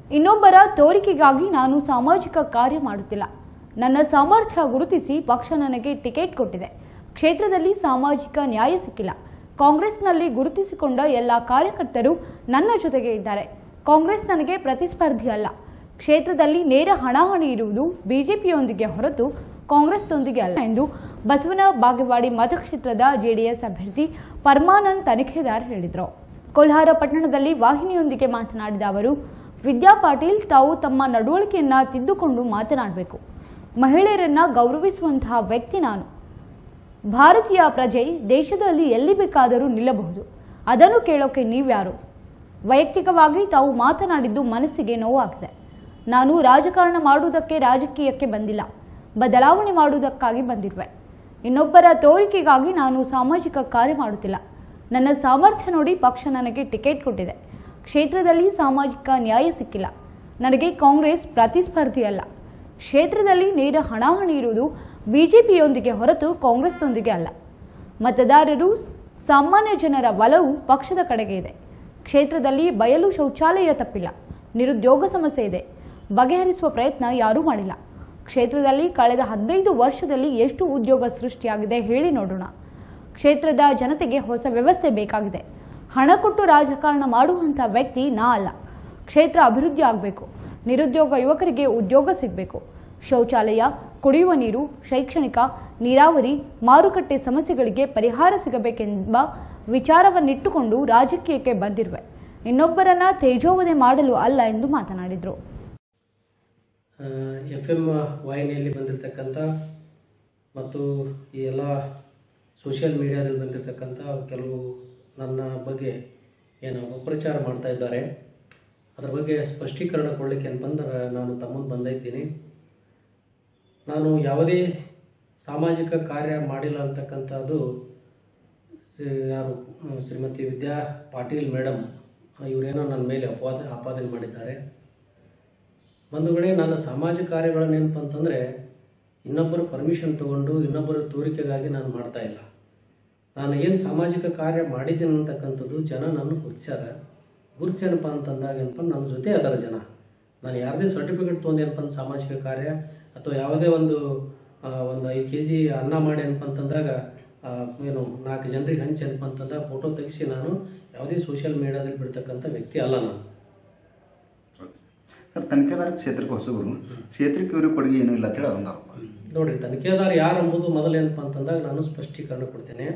ಇನ್ನೊಬ್ಬರ ತೋರಿಕೆಗಾಗಿ ನಾನು ಸಾಮಾಜಿಕ ಕಾರ್ಯ ಮಾಡುತ್ತಿಲ್ಲ ನನ್ನ ಸಾಮರ್ಥ್ಯ ಗುರುತಿಸಿ ಪಕ್ಷ ನನಗೆ ಟಿಕೆಟ್ ಕೊಟ್ಟಿದೆ ಕ್ಷೇತ್ರದಲ್ಲಿ ಸಾಮಾಜಿಕ ನ್ಯಾಯ ಸಿಕ್ಕಿಲ್ಲ ಕಾಂಗ್ರೆಸ್ನಲ್ಲಿ ಗುರುತಿಸಿಕೊಂಡ ಎಲ್ಲ ಕಾರ್ಯಕರ್ತರು ನನ್ನ ಜೊತೆಗೆ ಇದ್ದಾರೆ ಕಾಂಗ್ರೆಸ್ ನನಗೆ ಪ್ರತಿಸ್ಪರ್ಧಿ ಅಲ್ಲ ಕ್ಷೇತ್ರದಲ್ಲಿ ನೇರ ಹಣಾಹಣಿ ಇರುವುದು ಬಿಜೆಪಿಯೊಂದಿಗೆ ಹೊರತು ಕಾಂಗ್ರೆಸ್ನೊಂದಿಗೆ ಅಲ್ಲ ಎಂದು ಬಸವನ ಬಾಗೇವಾಡಿ ಮತಕ್ಷೇತ್ರದ ಜೆಡಿಎಸ್ ಅಭ್ಯರ್ಥಿ ಪರಮಾನಂದ್ ತನಿಖೇದಾರ್ ಹೇಳಿದರು ಕೋಲಾರ ಪಟ್ಟಣದಲ್ಲಿ ವಾಹಿನಿಯೊಂದಿಗೆ ಮಾತನಾಡಿದ ಅವರು ವಿದ್ಯಾ ಪಾಟೀಲ್ ತಾವು ತಮ್ಮ ನಡವಳಿಕೆಯನ್ನ ತಿದ್ದುಕೊಂಡು ಮಾತನಾಡಬೇಕು ಮಹಿಳೆಯರನ್ನ ಗೌರವಿಸುವಂತಹ ವ್ಯಕ್ತಿ ನಾನು ಭಾರತೀಯ ಪ್ರಜೆ ದೇಶದಲ್ಲಿ ಎಲ್ಲಿ ಬೇಕಾದರೂ ನಿಲ್ಲಬಹುದು ಅದನ್ನು ಕೇಳೋಕೆ ನೀವ್ಯಾರು ವೈಯಕ್ತಿಕವಾಗಿ ತಾವು ಮಾತನಾಡಿದ್ದು ಮನಸ್ಸಿಗೆ ನೋವಾಗಿದೆ ನಾನು ರಾಜಕಾರಣ ಮಾಡುವುದಕ್ಕೆ ರಾಜಕೀಯಕ್ಕೆ ಬಂದಿಲ್ಲ ಬದಲಾವಣೆ ಮಾಡುವುದಕ್ಕಾಗಿ ಬಂದಿರುವೆ ಇನ್ನೊಬ್ಬರ ತೋರಿಕೆಗಾಗಿ ನಾನು ಸಾಮಾಜಿಕ ಕಾರ್ಯ ಮಾಡುತ್ತಿಲ್ಲ ನನ್ನ ಸಾಮರ್ಥ್ಯ ನೋಡಿ ಪಕ್ಷ ನನಗೆ ಟಿಕೆಟ್ ಕೊಟ್ಟಿದೆ ಕ್ಷೇತ್ರದಲ್ಲಿ ಸಾಮಾಜಿಕ ನ್ಯಾಯ ಸಿಕ್ಕಿಲ್ಲ ನನಗೆ ಕಾಂಗ್ರೆಸ್ ಪ್ರತಿಸ್ಪರ್ಧಿ ಅಲ್ಲ ಕ್ಷೇತ್ರದಲ್ಲಿ ನೇರ ಹಣಾಹಣಿ ಇರುವುದು ಬಿಜೆಪಿಯೊಂದಿಗೆ ಹೊರತು ಕಾಂಗ್ರೆಸ್ನೊಂದಿಗೆ ಅಲ್ಲ ಮತದಾರರು ಸಾಮಾನ್ಯ ಜನರ ಒಲವು ಪಕ್ಷದ ಕಡೆಗೆ ಇದೆ ಕ್ಷೇತ್ರದಲ್ಲಿ ಬಯಲು ಶೌಚಾಲಯ ತಪ್ಪಿಲ್ಲ ನಿರುದ್ಯೋಗ ಸಮಸ್ಯೆ ಇದೆ ಬಗೆಹರಿಸುವ ಪ್ರಯತ್ನ ಯಾರೂ ಮಾಡಿಲ್ಲ ಕ್ಷೇತ್ರದಲ್ಲಿ ಕಳೆದ ಹದಿನೈದು ವರ್ಷದಲ್ಲಿ ಎಷ್ಟು ಉದ್ಯೋಗ ಸೃಷ್ಟಿಯಾಗಿದೆ ಹೇಳಿ ನೋಡೋಣ ಕ್ಷೇತ್ರದ ಜನತೆಗೆ ಹೊಸ ವ್ಯವಸ್ಥೆ ಬೇಕಾಗಿದೆ ಹಣ ಕೊಟ್ಟು ರಾಜಕಾರಣ ಮಾಡುವಂಥ ವ್ಯಕ್ತಿ ನಾ ಅಲ್ಲ ಕ್ಷೇತ್ರ ಅಭಿವೃದ್ಧಿ ಆಗಬೇಕು ನಿರುದ್ಯೋಗ ಯುವಕರಿಗೆ ಉದ್ಯೋಗ ಸಿಗಬೇಕು ಶೌಚಾಲಯ ಕುಡಿಯುವ ನೀರು ಶೈಕ್ಷಣಿಕ ನೀರಾವರಿ ಮಾರುಕಟ್ಟೆ ಸಮಸ್ಯೆಗಳಿಗೆ ಪರಿಹಾರ ಸಿಗಬೇಕೆಂಬ ವಿಚಾರವನ್ನಿಟ್ಟುಕೊಂಡು ರಾಜಕೀಯಕ್ಕೆ ಬಂದಿರುವೆ ಇನ್ನೊಬ್ಬರನ್ನ ತೇಜೋವಧೆ ಮಾಡಲು ಅಲ್ಲ ಎಂದು ಮಾತನಾಡಿದರು ಎಫ್ ಎಮ್ ವಾಹಿನಿಯಲ್ಲಿ ಬಂದಿರತಕ್ಕಂಥ ಮತ್ತು ಈ ಎಲ್ಲ ಸೋಷಿಯಲ್ ಮೀಡಿಯಾದಲ್ಲಿ ಬಂದಿರತಕ್ಕಂಥ ಕೆಲವು ನನ್ನ ಬಗ್ಗೆ ಏನು ಅಪಪ್ರಚಾರ ಮಾಡ್ತಾ ಇದ್ದಾರೆ ಅದರ ಬಗ್ಗೆ ಸ್ಪಷ್ಟೀಕರಣ ಕೊಡಲಿಕ್ಕೆ ಬಂದರೆ ನಾನು ತಮ್ಮನ್ನು ಬಂದಿದ್ದೀನಿ ನಾನು ಯಾವುದೇ ಸಾಮಾಜಿಕ ಕಾರ್ಯ ಮಾಡಿಲ್ಲ ಅಂತಕ್ಕಂಥದ್ದು ಶ್ರೀ- ಯಾರು ಹ್ಮ್, ಶ್ರೀಮತಿ ವಿದ್ಯಾ ಪಾಟೀಲ್ ಮೇಡಮ್ ಇವರೇನೋ ನನ್ನ ಮೇಲೆ ಅಪವಾದ ಆಪಾದನೆ ಮಾಡಿದ್ದಾರೆ ಬಂಧುಗಳೇ ನನ್ನ ಸಾಮಾಜಿಕ ಕಾರ್ಯಗಳನ್ನು ಏನಪ್ಪ ಅಂತಂದರೆ ಇನ್ನೊಬ್ಬರ ಪರ್ಮಿಷನ್ ತಗೊಂಡು ಇನ್ನೊಬ್ಬರ ತೋರಿಕೆಗಾಗಿ ನಾನು ಮಾಡ್ತಾ ಇಲ್ಲ ನಾನು ಏನು ಸಾಮಾಜಿಕ ಕಾರ್ಯ ಮಾಡಿದ್ದೀನಿ ಅಂತಕ್ಕಂಥದ್ದು ಜನ ನನ್ನ ಗುರುತಿಸ್ಯಾರ ಗುರುತಿಸ್ಯಾನಪ್ಪ ಅಂತಂದಾಗ ಏನಪ್ಪ ನನ್ನ ಜೊತೆ ಅದರ ಜನ ನಾನು ಯಾವುದೇ ಸರ್ಟಿಫಿಕೇಟ್ ತೊಗೊಂಡೇನಪ್ಪ ಅಂತ ಸಾಮಾಜಿಕ ಕಾರ್ಯ ಅಥವಾ ಯಾವುದೇ ಒಂದು ಆ, ಒಂದು ಐದು ಕೆ ಜಿ ಅನ್ನ ಮಾಡಿ ಏನಪ್ಪ ಅಂತಂದಾಗ ಆ, ಏನು ನಾಲ್ಕು ಜನರಿಗೆ ಹಂಚಿ ಏನಪ್ಪ ಅಂತಂದಾಗ ಫೋಟೋ ತೆಗಿಸಿ ನಾನು ಯಾವುದೇ ಸೋಷಿಯಲ್ ಮೀಡಿಯಾದಲ್ಲಿ ಬಿಡ್ತಕ್ಕಂಥ ವ್ಯಕ್ತಿ ಅಲ್ಲ ನಾನು ಸರ್ ತನಿಖೆದಾರ ಕ್ಷೇತ್ರಕ್ಕೆ ಹೊಸಬರು ಕ್ಷೇತ್ರಕ್ಕೆ ಇವರು ಕೊಡುಗೆ ಏನೂ ಇಲ್ಲ ಅಂತ ಹೇಳಿ ಅದೊಂದು ಆರೋಪ ನೋಡ್ರಿ ತನಿಖೆದಾರ ಯಾರು ಎಂಬುದು ಮೊದಲೇನಪ್ಪ ಅಂತಂದಾಗ ನಾನು ಸ್ಪಷ್ಟೀಕರಣ ಕೊಡ್ತೇನೆ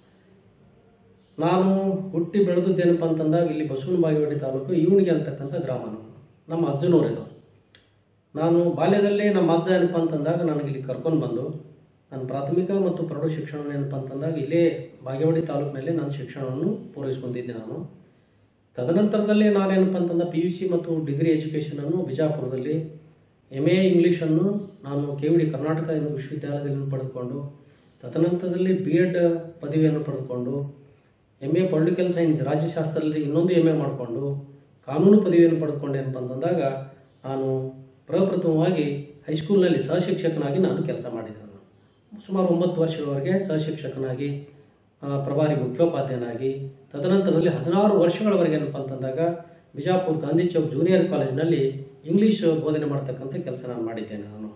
ನಾನು ಹುಟ್ಟಿ ಬೆಳೆದದ್ದೇನಪ್ಪ ಅಂತಂದಾಗ ಇಲ್ಲಿ ಬಸವನ ಬಾಗೇವಾಡಿ ತಾಲೂಕು ಇವಣಿಗೆ ಅಂತಕ್ಕಂಥ ಗ್ರಾಮ ನಮ್ಮ ನಮ್ಮ ಅಜ್ಜನೂರಿದು ನಾನು ಬಾಲ್ಯದಲ್ಲೇ ನಮ್ಮ ಅಜ್ಜ ಏನಪ್ಪ ಅಂತಂದಾಗ ನನಗೆ ಇಲ್ಲಿ ಕರ್ಕೊಂಡು ಬಂದು ನಾನು ಪ್ರಾಥಮಿಕ ಮತ್ತು ಪ್ರೌಢ ಶಿಕ್ಷಣ ಏನಪ್ಪ ಅಂತಂದಾಗ ಇಲ್ಲೇ ಬಾಗೇವಾಡಿ ತಾಲೂಕಿನಲ್ಲಿ ನಾನು ಶಿಕ್ಷಣವನ್ನು ಪೂರೈಸ್ಕೊಂಡಿದ್ದೆ ನಾನು ತದನಂತರದಲ್ಲಿ ನಾನೇನಪ್ಪ ಅಂತಂದ್ರೆ ಪಿ ಯು ಸಿ ಮತ್ತು ಡಿಗ್ರಿ ಎಜುಕೇಷನನ್ನು ಬಿಜಾಪುರದಲ್ಲಿ ಎಮ್ ಎ ಇಂಗ್ಲೀಷನ್ನು ನಾನು ಕೆ ವಿ ಡಿ ಕರ್ನಾಟಕ ವಿಶ್ವವಿದ್ಯಾಲಯದಲ್ಲಿ ಪಡೆದುಕೊಂಡು ತದನಂತರದಲ್ಲಿ ಬಿ ಎಡ್ ಪದವಿಯನ್ನು ಪಡೆದುಕೊಂಡು ಎಮ್ ಎ ಪೊಲಿಟಿಕಲ್ ಸೈನ್ಸ್ ರಾಜ್ಯಶಾಸ್ತ್ರದಲ್ಲಿ ಇನ್ನೊಂದು ಎಮ್ ಎ ಮಾಡಿಕೊಂಡು ಕಾನೂನು ಪದವಿಯನ್ನು ಪಡೆದುಕೊಂಡೆ ಏನಪ್ಪ ಅಂತಂದಾಗ ನಾನು ಪ್ರಪ್ರಥಮವಾಗಿ ಹೈಸ್ಕೂಲ್ನಲ್ಲಿ ಸಹಶಿಕ್ಷಕನಾಗಿ ನಾನು ಕೆಲಸ ಮಾಡಿದ್ದೆ ನಾನು ಸುಮಾರು ಒಂಬತ್ತು ವರ್ಷಗಳವರೆಗೆ ಸಹಶಿಕ್ಷಕನಾಗಿ ಆ, ಪ್ರಭಾರಿ ಮುಖ್ಯೋಪಾಧ್ಯಾಯನಾಗಿ ತದನಂತರದಲ್ಲಿ ಹದಿನಾರು ವರ್ಷಗಳವರೆಗೆ ಏನಪ್ಪ ಅಂತಂದಾಗ ಬಿಜಾಪುರ ಗಾಂಧಿ ಚೌಕ್ ಜೂನಿಯರ್ ಕಾಲೇಜಿನಲ್ಲಿ ಇಂಗ್ಲೀಷ್ ಬೋಧನೆ ಮಾಡ್ತಕ್ಕಂಥ ಕೆಲಸ ನಾನು ಮಾಡಿದ್ದೇನೆ ನಾನು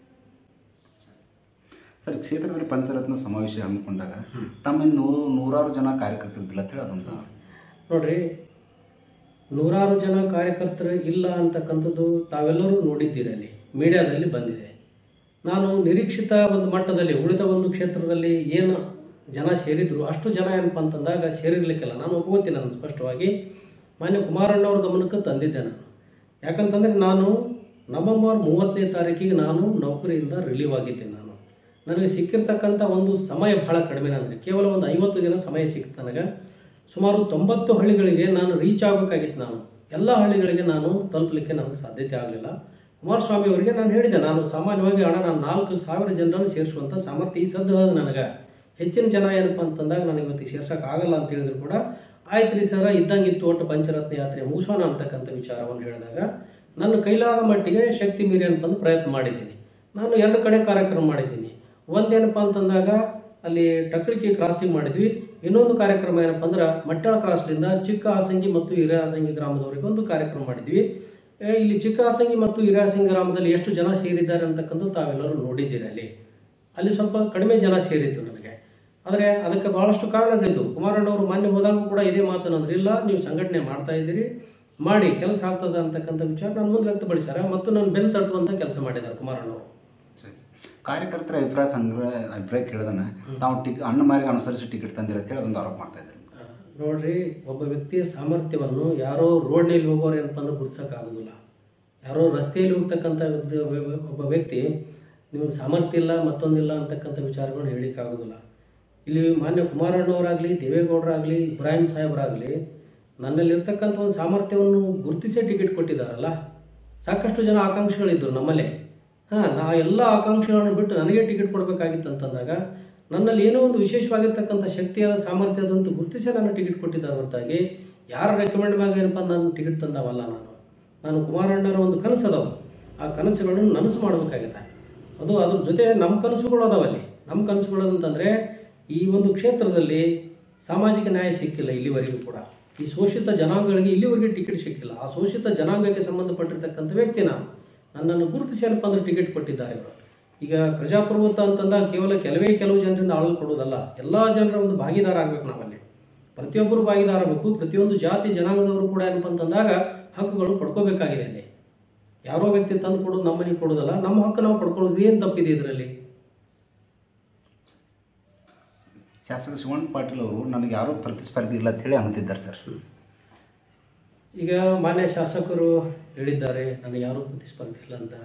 ಸರ್ ಕ್ಷೇತ್ರದಲ್ಲಿ ಪಂಚರತ್ನ ಸಮಾವೇಶ ಹಮ್ಮಿಕೊಂಡಾಗ ತಮ್ಮಿಂದ ನೂ- ನೂರಾರು ಜನ ಕಾರ್ಯಕರ್ತರಿದ್ದಿಲ್ಲ ಅಂತ ಹೇಳಿ ಅದೊಂದು ನೋಡ್ರಿ ನೂರಾರು ಜನ ಕಾರ್ಯಕರ್ತರು ಇಲ್ಲ ಅಂತಕ್ಕಂಥದ್ದು ತಾವೆಲ್ಲರೂ ನೋಡಿದ್ದೀರಿ ಅಲ್ಲಿ ಮೀಡಿಯಾದಲ್ಲಿ ಬಂದಿದೆ ನಾನು ನಿರೀಕ್ಷಿತ ಒಂದು ಮಟ್ಟದಲ್ಲಿ ಉಳಿದ ಒಂದು ಕ್ಷೇತ್ರದಲ್ಲಿ ಏನು ಜನ ಸೇರಿದ್ರು ಅಷ್ಟು ಜನ ಏನಪ್ಪ ಅಂತಂದಾಗ ಸೇರಿರ್ಲಿಕ್ಕಿಲ್ಲ ನಾನು ಒಪ್ಕೋತೀನಿ ನಾನು ಸ್ಪಷ್ಟವಾಗಿ ಮಾನ್ಯ ಕುಮಾರಣ್ಣವ್ರ ಗಮನಕ್ಕೆ ತಂದಿದ್ದೆ ನಾನು ಯಾಕಂತಂದರೆ ನಾನು ನವೆಂಬರ್ ಮೂವತ್ತನೇ ತಾರೀಕಿಗೆ ನಾನು ನೌಕರಿಯಿಂದ ರಿಲೀವ್ ಆಗಿದ್ದೀನಿ ನಾನು ನನಗೆ ಸಿಕ್ಕಿರ್ತಕ್ಕಂಥ ಒಂದು ಸಮಯ ಬಹಳ ಕಡಿಮೆ ನನಗೆ ಕೇವಲ ಒಂದು ಐವತ್ತು ದಿನ ಸಮಯ ಸಿಕ್ತು ನನಗೆ ಸುಮಾರು ತೊಂಬತ್ತು ಹಳ್ಳಿಗಳಿಗೆ ನಾನು ರೀಚ್ ಆಗಬೇಕಾಗಿತ್ತು ನಾನು ಎಲ್ಲ ಹಳ್ಳಿಗಳಿಗೆ ನಾನು ತಲುಪಲಿಕ್ಕೆ ನನಗೆ ಸಾಧ್ಯತೆ ಆಗಲಿಲ್ಲ ಕುಮಾರಸ್ವಾಮಿ ಅವರಿಗೆ ನಾನು ಹೇಳಿದೆ ನಾನು ಸಾಮಾನ್ಯವಾಗಿ ಹಣ ನಾನು ನಾಲ್ಕು ಸಾವಿರ ಜನರನ್ನು ಸೇರಿಸುವಂಥ ಸಾಮರ್ಥ್ಯ ಈ ಸದ್ದು ಅದ ನನಗೆ ಹೆಚ್ಚಿನ ಜನ ಏನಪ್ಪ ಅಂತಂದಾಗ ನನಗೆ ಇವತ್ತಿಗೆ ಸೇರ್ಸಕ್ಕೆ ಆಗಲ್ಲ ಅಂತ ಹೇಳಿದ್ರು ಕೂಡ ಆಯ್ತು ರೀ ಸರ ಇದ್ದಂಗಿತ್ತು ಒಟ್ಟು ಪಂಚರತ್ನ ಯಾತ್ರೆ ಮುಗಿಸೋಣ ಅಂತಕ್ಕಂಥ ವಿಚಾರವನ್ನು ಹೇಳಿದಾಗ ನನ್ನ ಕೈಲಾದ ಮಟ್ಟಿಗೆ ಶಕ್ತಿ ಮೀರಿ ಅಂತಂದು ಪ್ರಯತ್ನ ಮಾಡಿದ್ದೀನಿ ನಾನು ಎರಡು ಕಡೆ ಕಾರ್ಯಕ್ರಮ ಮಾಡಿದ್ದೀನಿ ಒಂದೇನಪ್ಪ ಅಂತಂದಾಗ ಅಲ್ಲಿ ಟಕ್ಳಿಕೆ ಕ್ರಾಸಿಂಗ್ ಮಾಡಿದ್ವಿ ಇನ್ನೊಂದು ಕಾರ್ಯಕ್ರಮ ಏನಪ್ಪ ಅಂದ್ರೆ ಮಟ್ಟಾಳ ಕ್ರಾಸ್ಲಿಂದ ಚಿಕ್ಕ ಹಾಸಂಗಿ ಮತ್ತು ಹಿರಿಯ ಹಾಸಂಗಿ ಗ್ರಾಮದವರೆಗೆ ಒಂದು ಕಾರ್ಯಕ್ರಮ ಮಾಡಿದ್ವಿ ಏ, ಇಲ್ಲಿ ಚಿಕ್ಕಹಾಸಂಗಿ ಮತ್ತು ಹಿರಿಯಾಸಂಗಿ ಗ್ರಾಮದಲ್ಲಿ ಎಷ್ಟು ಜನ ಸೇರಿದ್ದಾರೆ ಅಂತಕ್ಕಂಥದ್ದು ತಾವೆಲ್ಲರೂ ನೋಡಿದ್ದೀರಿ ಅಲ್ಲಿ ಅಲ್ಲಿ ಸ್ವಲ್ಪ ಕಡಿಮೆ ಜನ ಸೇರಿತ್ತು ನನಗೆ ಆದರೆ ಅದಕ್ಕೆ ಬಹಳಷ್ಟು ಕಾರಣಗಳಿದ್ದು ಕುಮಾರಣ್ಣವರು ಮಾನ್ಯ ಹೋದಾಗ ಕೂಡ ಇದೇ ಮಾತನ್ನಂದ್ರೆ ಇಲ್ಲ ನೀವು ಸಂಘಟನೆ ಮಾಡ್ತಾ ಇದ್ದೀರಿ ಮಾಡಿ ಕೆಲಸ ಆಗ್ತದ ಅಂತಕ್ಕಂಥ ವಿಚಾರ ನಾನು ಮುಂದೆ ವ್ಯಕ್ತಪಡಿಸ್ಯಾರ ಮತ್ತು ನಾನು ಬೆನ್ನು ತಟ್ಟುವಂಥ ಕೆಲಸ ಮಾಡಿದ್ದಾರೆ ಕುಮಾರಣ್ಣವರು ಸರಿ. ಕಾರ್ಯಕರ್ತರ ಅಭಿಪ್ರಾಯ ಸಂಗ್ರಹ ಅಭಿಪ್ರಾಯ ಕೇಳಿದನ ತಾವು ಟಿಕ್ ಅಣ್ಣ ಮಾರಿಗೆ ಅನುಸರಿಸಿ ಟಿಕೆಟ್ ತಂದಿರ ಅಂತೇಳಿ ಅದೊಂದು ಆರೋಪ ಮಾಡ್ತಾ ಇದ್ದಾರೆ ಆ, ನೋಡ್ರಿ ಒಬ್ಬ ವ್ಯಕ್ತಿಯ ಸಾಮರ್ಥ್ಯವನ್ನು ಯಾರೋ ರೋಡ್ನಲ್ಲಿ ಹೋಗೋರು ಏನಪ್ಪ ಅಂದ್ರೆ ಗುರ್ಸೋಕ್ಕಾಗೋದಿಲ್ಲ ಯಾರೋ ರಸ್ತೆಯಲ್ಲಿ ಹೋಗ್ತಕ್ಕಂಥ ವ್ಯಕ್ತಿ- ಒಬ್ಬ ವ್ಯಕ್ತಿ ನಿಮಗೆ ಸಾಮರ್ಥ್ಯ ಇಲ್ಲ ಮತ್ತೊಂದಿಲ್ಲ ಅಂತಕ್ಕಂಥ ವಿಚಾರಗಳನ್ನ ಹೇಳಿಕ್ಕಾಗೋದಿಲ್ಲ ಇಲ್ಲಿ ಮಾನ್ಯ ಕುಮಾರಣ್ಣವರಾಗಲಿ ದೇವೇಗೌಡರಾಗಲಿ ಇಬ್ರಾಹಿಂ ಸಾಹೇಬರಾಗಲಿ ನನ್ನಲ್ಲಿರ್ತಕ್ಕಂಥ ಒಂದು ಸಾಮರ್ಥ್ಯವನ್ನು ಗುರುತಿಸೇ ಟಿಕೆಟ್ ಕೊಟ್ಟಿದ್ದಾರಲ್ಲ ಸಾಕಷ್ಟು ಜನ ಆಕಾಂಕ್ಷಿಗಳಿದ್ದರು ನಮ್ಮಲ್ಲೇ ಹಾಂ ನಾ ಎಲ್ಲ ಆಕಾಂಕ್ಷೆಗಳನ್ನು ಬಿಟ್ಟು ನನಗೆ ಟಿಕೆಟ್ ಕೊಡಬೇಕಾಗಿತ್ತು ಅಂತಂದಾಗ ನನ್ನಲ್ಲಿ ಏನೋ ಒಂದು ವಿಶೇಷವಾಗಿರ್ತಕ್ಕಂಥ ಶಕ್ತಿಯಾದ ಸಾಮರ್ಥ್ಯದಂತ ಗುರುತಿಸಿ ನಾನು ಟಿಕೆಟ್ ಕೊಟ್ಟಿದ್ದಾರೆ ಹೊರತಾಗಿ ಯಾರ ರೆಕಮೆಂಡ್ ಮ್ಯಾಗ ಏನಪ್ಪ ನಾನು ಟಿಕೆಟ್ ತಂದವಲ್ಲ ನಾನು ನಾನು ಕುಮಾರಣ್ಣರ ಒಂದು ಕನಸು ಅದಾವ ಆ ಕನಸುಗಳನ್ನು ನನಸು ಮಾಡಬೇಕಾಗಿದೆ ಅದು ಅದ್ರ ಜೊತೆ ನಮ್ಮ ಕನಸುಗಳು ಅದಾವಲ್ಲಿ ನಮ್ಮ ಕನಸುಗಳು ಅಂತಂದರೆ ಈ ಒಂದು ಕ್ಷೇತ್ರದಲ್ಲಿ ಸಾಮಾಜಿಕ ನ್ಯಾಯ ಸಿಕ್ಕಿಲ್ಲ ಇಲ್ಲಿವರೆಗೂ ಕೂಡ ಈ ಶೋಷಿತ ಜನಾಂಗಗಳಿಗೆ ಇಲ್ಲಿವರೆಗೆ ಟಿಕೆಟ್ ಸಿಕ್ಕಿಲ್ಲ ಆ ಶೋಷಿತ ಜನಾಂಗಕ್ಕೆ ಸಂಬಂಧಪಟ್ಟಿರ್ತಕ್ಕಂಥ ವ್ಯಕ್ತಿ ನಾನು ನನ್ನನ್ನು ಗುರುತಿಸಿ ಏನಪ್ಪ ಅಂದ್ರೆ ಟಿಕೆಟ್ ಕೊಟ್ಟಿದ್ದಾರೆ ಇವರು ಈಗ ಪ್ರಜಾಪ್ರಭುತ್ವ ಅಂತಂದಾಗ ಕೇವಲ ಕೆಲವೇ ಕೆಲವು ಜನರಿಂದ ಆಳಲ್ಪಡುವುದಲ್ಲ ಎಲ್ಲ ಜನರ ಒಂದು ಭಾಗಿದಾರ ಆಗ್ಬೇಕು ನಾವಲ್ಲಿ ಪ್ರತಿಯೊಬ್ಬರು ಭಾಗಿದಾರ ಆಗಬೇಕು ಪ್ರತಿಯೊಂದು ಜಾತಿ ಜನಾಂಗದವರು ಕೂಡ ಏನಪ್ಪ ಅಂತಂದಾಗ ಹಕ್ಕುಗಳು ಪಡ್ಕೋಬೇಕಾಗಿದೆ ಅಲ್ಲಿ ಯಾರೋ ವ್ಯಕ್ತಿ ತಂದು ಕೊಡೋದು ನಮ್ಮ ಮನೆಗೆ ಕೊಡೋದಲ್ಲ ನಮ್ಮ ಹಕ್ಕು ನಾವು ಪಡ್ಕೊಳ್ಳೋದು ಏನು ತಪ್ಪಿದೆ ಇದರಲ್ಲಿ ಶಾಸಕ ಶಿವಣ್ಣ ಪಾಟೀಲ್ ಅವರು ನನಗೆ ಯಾರೂ ಪ್ರತಿಸ್ಪರ್ಧಿ ಇಲ್ಲ ಅಂತ ಹೇಳಿ ಅನ್ನುತ್ತಿದ್ದಾರೆ ಸರ್ ಈಗ ಮಾನ್ಯ ಶಾಸಕರು ಹೇಳಿದ್ದಾರೆ ನನಗೆ ಯಾರೂ ಪ್ರತಿಸ್ಪರ್ಧಿ ಇಲ್ಲ ಅಂತ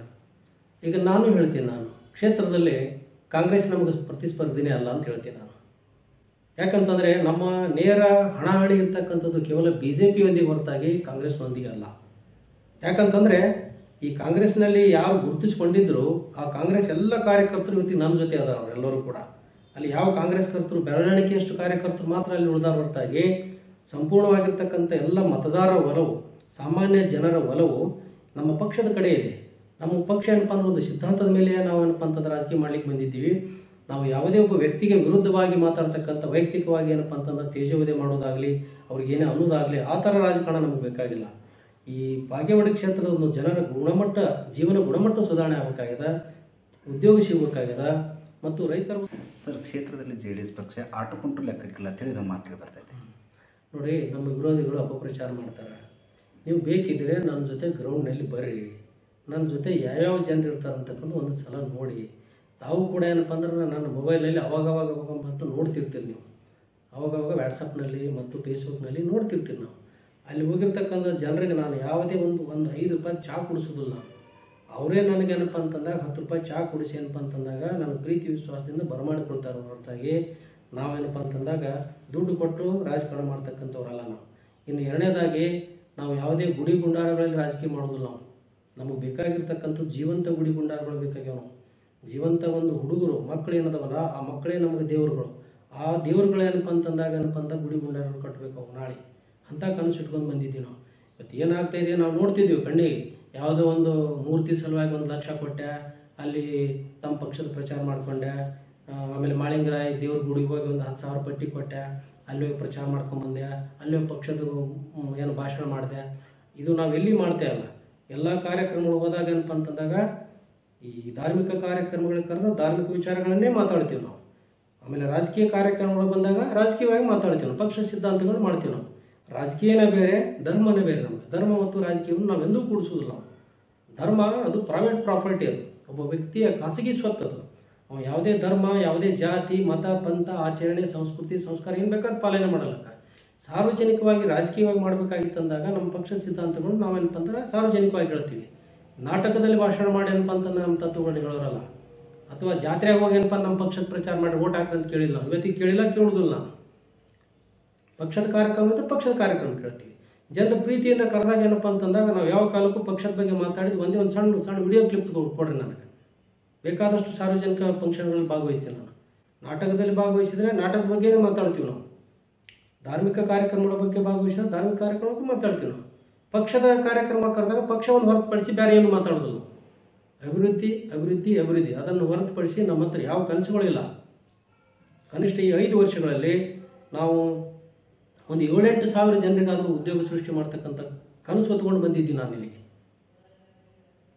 ಈಗ ನಾನು ಹೇಳ್ತೀನಿ ನಾನು ಕ್ಷೇತ್ರದಲ್ಲಿ ಕಾಂಗ್ರೆಸ್ ನಮಗೆ ಪ್ರತಿಸ್ಪರ್ಧಿನೇ ಅಲ್ಲ ಅಂತ ಹೇಳ್ತೀನಿ ನಾನು ಯಾಕಂತಂದರೆ ನಮ್ಮ ನೇರ ಹಣಾಹಣಿ ಇರ್ತಕ್ಕಂಥದ್ದು ಕೇವಲ ಬಿ ಜೆ ಪಿಯೊಂದಿಗೆ ಹೊರತಾಗಿ ಕಾಂಗ್ರೆಸ್ನೊಂದಿಗೆ ಅಲ್ಲ ಯಾಕಂತಂದರೆ ಈ ಕಾಂಗ್ರೆಸ್ನಲ್ಲಿ ಯಾರು ಗುರುತಿಸ್ಕೊಂಡಿದ್ರು ಆ ಕಾಂಗ್ರೆಸ್ ಎಲ್ಲ ಕಾರ್ಯಕರ್ತರು ಇವತ್ತಿಗೆ ನನ್ನ ಜೊತೆ ಅದಾರ ಅವರೆಲ್ಲರೂ ಕೂಡ ಅಲ್ಲಿ ಯಾವ ಕಾಂಗ್ರೆಸ್ ಕರ್ತರು ಬೆರಳಿಕೆಯಷ್ಟು ಕಾರ್ಯಕರ್ತರು ಮಾತ್ರ ಅಲ್ಲಿ ಉಳಿದಾರ ಹೊರತಾಗಿ ಸಂಪೂರ್ಣವಾಗಿರ್ತಕ್ಕಂಥ ಎಲ್ಲ ಮತದಾರ ಒಲವು ಸಾಮಾನ್ಯ ಜನರ ಒಲವು ನಮ್ಮ ಪಕ್ಷದ ಕಡೆ ಇದೆ ನಮ್ಮ ಪಕ್ಷ ಏನಪ್ಪ ಅಂದ್ರೆ ಒಂದು ಸಿದ್ಧಾಂತದ ಮೇಲೆ ನಾವು ಏನಪ್ಪ ಅಂತಂದ್ರೆ ರಾಜಕೀಯ ಮಾಡ್ಲಿಕ್ಕೆ ಬಂದಿದ್ದೀವಿ ನಾವು ಯಾವುದೇ ಒಬ್ಬ ವ್ಯಕ್ತಿಗೆ ವಿರುದ್ಧವಾಗಿ ಮಾತಾಡ್ತಕ್ಕಂಥ ವೈಯಕ್ತಿಕವಾಗಿ ಏನಪ್ಪ ಅಂತಂದ್ರೆ ತೇಜೋವಧೆ ಮಾಡೋದಾಗಲಿ ಅವ್ರಿಗೆ ಏನೇ ಅನ್ನೋದಾಗಲಿ ಆ ಥರ ರಾಜಕಾರಣ ನಮಗೆ ಬೇಕಾಗಿಲ್ಲ ಈ ಬಾಗೇವಾಡಿ ಕ್ಷೇತ್ರದ ಒಂದು ಜನರ ಗುಣಮಟ್ಟ ಜೀವನ ಗುಣಮಟ್ಟ ಸುಧಾರಣೆ ಆಗಬೇಕಾಗ್ಯದ ಉದ್ಯೋಗ ಸಿಗಬೇಕಾಗ್ಯದ ಮತ್ತು ರೈತರ ಸರ್ ಕ್ಷೇತ್ರದಲ್ಲಿ ಜೆ ಡಿ ಎಸ್ ಪಕ್ಷ ಆಟೋಕೊಂಡ್ರು ಲೆಕ್ಕಕ್ಕಿಲ್ಲ ಅಂತ ಹೇಳಿ ಇದೊಂದು ಮಾತು ಕೇಳಿ ಬರ್ತೈತೆ ನೋಡಿ ನಮ್ಮ ವಿರೋಧಿಗಳು ಅಪಪ್ರಚಾರ ಮಾಡ್ತಾರೆ ನೀವು ಬೇಕಿದ್ರೆ ನನ್ನ ಜೊತೆ ಗ್ರೌಂಡ್ನಲ್ಲಿ ಬರ್ರಿ ನನ್ನ ಜೊತೆ ಯಾವ್ಯಾವ ಜನರು ಇರ್ತಾರೆ ಅಂತಕ್ಕಂಥ ಒಂದು ಸಲ ನೋಡಿ ತಾವು ಕೂಡ ಏನಪ್ಪ ಅಂದ್ರೆ ನನ್ನ ಮೊಬೈಲಲ್ಲಿ ಅವಾಗವಾಗ ಅವಾಗ ಮತ್ತು ನೋಡ್ತಿರ್ತೀರಿ ನೀವು ಅವಾಗವಾಗ ವ್ಯಾಟ್ಸಪ್ನಲ್ಲಿ ಮತ್ತು ಫೇಸ್ಬುಕ್ನಲ್ಲಿ ನೋಡ್ತಿರ್ತೀರಿ ನಾವು ಅಲ್ಲಿ ಹೋಗಿರ್ತಕ್ಕಂಥ ಜನರಿಗೆ ನಾನು ಯಾವುದೇ ಒಂದು ಒಂದು ಐದು ರೂಪಾಯಿ ಚಹಾ ಕುಡಿಸೋದಿಲ್ಲ ನಾನು ಅವರೇ ನನಗೇನಪ್ಪ ಅಂತಂದಾಗ ಹತ್ತು ರೂಪಾಯಿ ಚಹಾ ಕುಡಿಸಿ ಏನಪ್ಪ ಅಂತಂದಾಗ ನನ್ನ ಪ್ರೀತಿ ವಿಶ್ವಾಸದಿಂದ ಬರಮಾಡಿಕೊಳ್ತಾರೆ ಹೊರತಾಗಿ ನಾವೇನಪ್ಪ ಅಂತಂದಾಗ ದುಡ್ಡು ಕೊಟ್ಟು ರಾಜಕಾರಣ ಮಾಡ್ತಕ್ಕಂಥವ್ರಲ್ಲ ನಾವು ಇನ್ನು ಎರಡನೇದಾಗಿ ನಾವು ಯಾವುದೇ ಗುಡಿ ಗುಂಡಾರಗಳಲ್ಲಿ ರಾಜಕೀಯ ಮಾಡೋದಿಲ್ಲ ನಾವು ನಮಗೆ ಬೇಕಾಗಿರ್ತಕ್ಕಂಥ ಜೀವಂತ ಗುಡಿ ಗುಂಡಾರಗಳು ಬೇಕಾಗ್ಯಾವ ನಾವು ಜೀವಂತ ಒಂದು ಹುಡುಗರು ಮಕ್ಕಳು ಏನದವಲ್ಲ ಆ ಮಕ್ಕಳೇ ನಮಗೆ ದೇವರುಗಳು ಆ ದೇವರುಗಳೇನಪ್ಪ ಅಂತಂದಾಗ ಏನಪ್ಪ ಅಂತ ಗುಡಿ ಗುಂಡಾರಗಳು ಕಟ್ಟಬೇಕು ಅವು ನಾಳೆ ಅಂಥ ಕನಸು ಇಟ್ಕೊಂಡು ಬಂದಿದ್ದೀವಿ ನಾವು ಇವತ್ತು ಏನಾಗ್ತಾ ಇದೆ ನಾವು ನೋಡ್ತಿದ್ದೀವಿ ಕಣ್ಣಿಗೆ ಯಾವುದೋ ಒಂದು ಮೂರ್ತಿ ಸಲುವಾಗಿ ಒಂದು ಲಕ್ಷ ಕೊಟ್ಟೆ ಅಲ್ಲಿ ತಮ್ಮ ಪಕ್ಷದ ಪ್ರಚಾರ ಮಾಡಿಕೊಂಡೆ ಆಮೇಲೆ ಮಾಳಿಂಗರಾಯ ದೇವ್ರ ಗುಡಿಗೆ ಹೋಗಿ ಒಂದು ಹತ್ತು ಸಾವಿರ ಪಟ್ಟಿ ಕೊಟ್ಟೆ ಅಲ್ಲಿ ಹೋಗಿ ಪ್ರಚಾರ ಮಾಡ್ಕೊಂಬಂದೆ ಅಲ್ಲಿ ಹೋಗಿ ಪಕ್ಷದ ಮ್, ಏನು ಭಾಷಣ ಮಾಡಿದೆ ಇದು ನಾವು ಎಲ್ಲಿ ಮಾಡ್ತೇ ಅಲ್ಲ ಎಲ್ಲ ಕಾರ್ಯಕ್ರಮಗಳು ಹೋದಾಗ ಏನಪ್ಪ ಅಂತಂದಾಗ ಈ ಧಾರ್ಮಿಕ ಕಾರ್ಯಕ್ರಮಗಳಿಗೆ ಕರೆದ ಧಾರ್ಮಿಕ ವಿಚಾರಗಳನ್ನೇ ಮಾತಾಡ್ತೀವಿ ನಾವು ಆಮೇಲೆ ರಾಜಕೀಯ ಕಾರ್ಯಕ್ರಮಗಳು ಬಂದಾಗ ರಾಜಕೀಯವಾಗಿ ಮಾತಾಡ್ತೀವಿ ನಾವು ಪಕ್ಷ ಸಿದ್ಧಾಂತಗಳು ಮಾಡ್ತೀವಿ ನಾವು ರಾಜಕೀಯನೇ ಬೇರೆ ಧರ್ಮನೇ ಬೇರೆ ನಮಗೆ ಧರ್ಮ ಮತ್ತು ರಾಜಕೀಯವನ್ನು ನಾವೆಂದೂ ಕೂಡಿಸೋದಿಲ್ಲ ನಾವು ಧರ್ಮ ಅದು ಪ್ರೈವೇಟ್ ಪ್ರಾಪರ್ಟಿ ಅದು ಒಬ್ಬ ವ್ಯಕ್ತಿಯ ಖಾಸಗಿ ಸ್ವತ್ತು ಅದು ಅವ ಯಾವುದೇ ಧರ್ಮ ಯಾವುದೇ ಜಾತಿ ಮತ ಪಂಥ ಆಚರಣೆ ಸಂಸ್ಕೃತಿ ಸಂಸ್ಕಾರ ಏನು ಬೇಕಾದ್ರೆ ಪಾಲನೆ ಮಾಡಲಕ್ಕ ಸಾರ್ವಜನಿಕವಾಗಿ ರಾಜಕೀಯವಾಗಿ ಮಾಡಬೇಕಾಗಿತ್ತಂದಾಗ ನಮ್ಮ ಪಕ್ಷದ ಸಿದ್ಧಾಂತಗಳು ನಾವೇನಪ್ಪ ಅಂದ್ರೆ ಸಾರ್ವಜನಿಕವಾಗಿ ಹೇಳ್ತೀವಿ ನಾಟಕದಲ್ಲಿ ಭಾಷಣ ಮಾಡಿ ಏನಪ್ಪ ಅಂತಂದ್ರೆ ನಮ್ಮ ತತ್ವಗಳನ್ನ ಹೇಳೋರಲ್ಲ ಅಥವಾ ಜಾತ್ರೆಗೆ ಹೋಗಿ ಏನಪ್ಪ ನಮ್ಮ ಪಕ್ಷದ ಪ್ರಚಾರ ಮಾಡಿ ಓಟ್ ಹಾಕ್ರಿ ಅಂತ ಕೇಳಿಲ್ಲ ಇವತ್ತಿಗೆ ಕೇಳಿಲ್ಲ ಕೇಳುವುದಿಲ್ಲ ನಾನು ಪಕ್ಷದ ಕಾರ್ಯಕ್ರಮ ಇದ್ದರೆ ಪಕ್ಷದ ಕಾರ್ಯಕ್ರಮ ಕೇಳ್ತೀವಿ ಜನರ ಪ್ರೀತಿಯಿಂದ ಕರೆದಾಗ ಏನಪ್ಪ ಅಂತಂದಾಗ ನಾವು ಯಾವ ಕಾಲಕ್ಕೂ ಪಕ್ಷದ ಬಗ್ಗೆ ಮಾತಾಡಿದ್ದು ಒಂದೇ ಒಂದು ಸಣ್ಣ ಸಣ್ಣ ವಿಡಿಯೋ ಕ್ಲಿಪ್ ಕೊಡ್ರಿ ನನಗೆ ಬೇಕಾದಷ್ಟು ಸಾರ್ವಜನಿಕ ಫಂಕ್ಷನ್ಗಳಲ್ಲಿ ಭಾಗವಹಿಸ್ತೀನಿ ನಾನು ನಾಟಕದಲ್ಲಿ ಭಾಗವಹಿಸಿದ್ರೆ ನಾಟಕದ ಬಗ್ಗೆನೇ ಮಾತಾಡ್ತೀವಿ ನಾವು ಧಾರ್ಮಿಕ ಕಾರ್ಯಕ್ರಮಗಳ ಬಗ್ಗೆ ಭಾಗವಹಿಸಿದ್ರೆ ಧಾರ್ಮಿಕ ಕಾರ್ಯಕ್ರಮಕ್ಕೆ ಮಾತಾಡ್ತೀವಿ ನಾವು ಪಕ್ಷದ ಕಾರ್ಯಕ್ರಮ ಕರೆದಾಗ ಪಕ್ಷವನ್ನು ಹೊರತುಪಡಿಸಿ ಬೇರೆ ಏನು ಮಾತಾಡೋದಿಲ್ಲ ಅಭಿವೃದ್ಧಿ ಅಭಿವೃದ್ಧಿ ಅಭಿವೃದ್ಧಿ ಅದನ್ನು ಹೊರತುಪಡಿಸಿ ನಮ್ಮ ಹತ್ರ ಯಾವ ಕನಸುಗಳಿಲ್ಲ ಕನಿಷ್ಠ ಈ ಐದು ವರ್ಷಗಳಲ್ಲಿ ನಾವು ಒಂದು ಏಳೆಂಟು ಸಾವಿರ ಜನರಿಗಾದರೂ ಉದ್ಯೋಗ ಸೃಷ್ಟಿ ಮಾಡ್ತಕ್ಕಂಥ ಕನಸು ಹೊತ್ಕೊಂಡು ಬಂದಿದ್ದೀನಿ ನಾನು ಇಲ್ಲಿಗೆ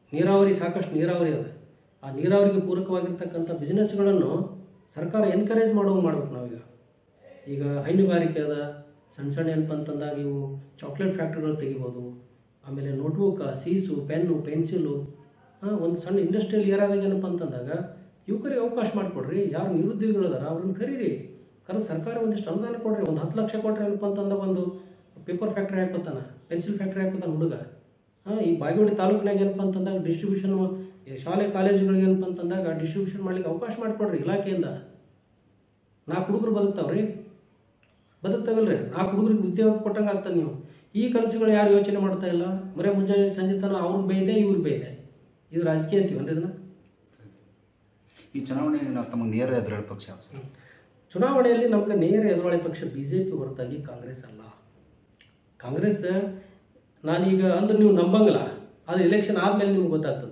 ನೀರಾವರಿ ಸಾಕಷ್ಟು ನೀರಾವರಿ ಅದ ಆ ನೀರಾವರಿಗೆ ಪೂರಕವಾಗಿರ್ತಕ್ಕಂಥ ಬಿಸ್ನೆಸ್ಗಳನ್ನು ಸರ್ಕಾರ ಎನ್ಕರೇಜ್ ಮಾಡುವಂಗೆ ಮಾಡ್ಬೇಕು ನಾವೀಗ ಈಗ ಹೈನುಗಾರಿಕೆ ಅದ ಸಣ್ಣ ಸಣ್ಣ ಏನಪ್ಪ ಅಂತಂದಾಗ ಇವು ಚಾಕ್ಲೇಟ್ ಫ್ಯಾಕ್ಟ್ರಿಗಳು ತೆಗಿಬೋದು ಆಮೇಲೆ ನೋಟ್ಬುಕ್ ಸೀಸು ಪೆನ್ನು ಪೆನ್ಸಿಲು ಒಂದು ಸಣ್ಣ ಇಂಡಸ್ಟ್ರಿಯಲ್ ಏರಿಯಾದಾಗ ಏನಪ್ಪ ಅಂತಂದಾಗ ಯುವಕರಿಗೆ ಅವಕಾಶ ಮಾಡಿಕೊಡ್ರಿ ಯಾರು ನಿರುದ್ಯೋಗಿಗಳದಾರ ಅವ್ರನ್ನ ಕರೀರಿ ಕರೆದು ಸರ್ಕಾರ ಒಂದಿಷ್ಟು ಅನುದಾನ ಕೊಡ್ರಿ ಒಂದು ಹತ್ತು ಲಕ್ಷ ಕೊಟ್ರಿ ಏನಪ್ಪ ಅಂತಂದಾಗ ಒಂದು ಪೇಪರ್ ಫ್ಯಾಕ್ಟ್ರಿ ಹಾಕೋತಾನ ಪೆನ್ಸಿಲ್ ಫ್ಯಾಕ್ಟ್ರಿ ಹಾಕೋತಾನ ಹುಡುಗ ಹಾಂ ಈ ಬಾಗೇವಾಡಿ ತಾಲೂಕಿನಾಗ ಏನಪ್ಪ ಅಂತಂದಾಗ ಡಿಸ್ಟ್ರಿಬ್ಯೂಷನ್ ಶಾಲೆ ಕಾಲೇಜುಗಳಿಗೆ ಏನಪ್ಪ ಅಂತಂದಾಗ ಡಿಸ್ಟ್ರಿಬ್ಯೂಷನ್ ಮಾಡ್ಲಿಕ್ಕೆ ಅವಕಾಶ ಮಾಡಿಕೊಡ್ರಿ ಇಲಾಖೆಯಿಂದ ನಾಲ್ಕು ಹುಡುಗರು ಬದುಕ್ತಾವ್ರಿ ಬದುಕ್ತಾವಿಲ್ರಿ ನಾಲ್ಕು ಹುಡುಗರಿಗೆ ಉದ್ಯೋಗ ಕೊಟ್ಟಂಗೆ ಆಗ್ತದೆ ನೀವು ಈ ಕನಸುಗಳು ಯಾರು ಯೋಚನೆ ಮಾಡ್ತಾ ಇಲ್ಲ ಬರೀ ಮುಂಜಾನೆ ಸಂಜೆ ತನ ಅವ್ರಿಗೆ ಬೈದೆ ಇವ್ರಿಗೆ ಬೈದೆ ಇದು ರಾಜಕೀಯ ಅಂತೀವನ್ರಿ ಇದನ್ನ ಈ ಚುನಾವಣೆಗೆ ನಾವು ತಮಗೆ ನೇರ ಎದುರಾಳಿ ಪಕ್ಷ ಯಾವ್ದು ಸರ್ ಚುನಾವಣೆಯಲ್ಲಿ ನಮಗೆ ನೇರ ಎದುರಾಳಿ ಪಕ್ಷ ಬಿ ಜೆ ಪಿ ಹೊರತಾಗಿ ಕಾಂಗ್ರೆಸ್ ಅಲ್ಲ ಕಾಂಗ್ರೆಸ್ ನಾನೀಗ ಅಂದ್ರೆ ನೀವು ನಂಬಂಗಿಲ್ಲ ಆದರೆ ಎಲೆಕ್ಷನ್ ಆದಮೇಲೆ ನಿಮ್ಗೆ ಗೊತ್ತಾಗ್ತದೆ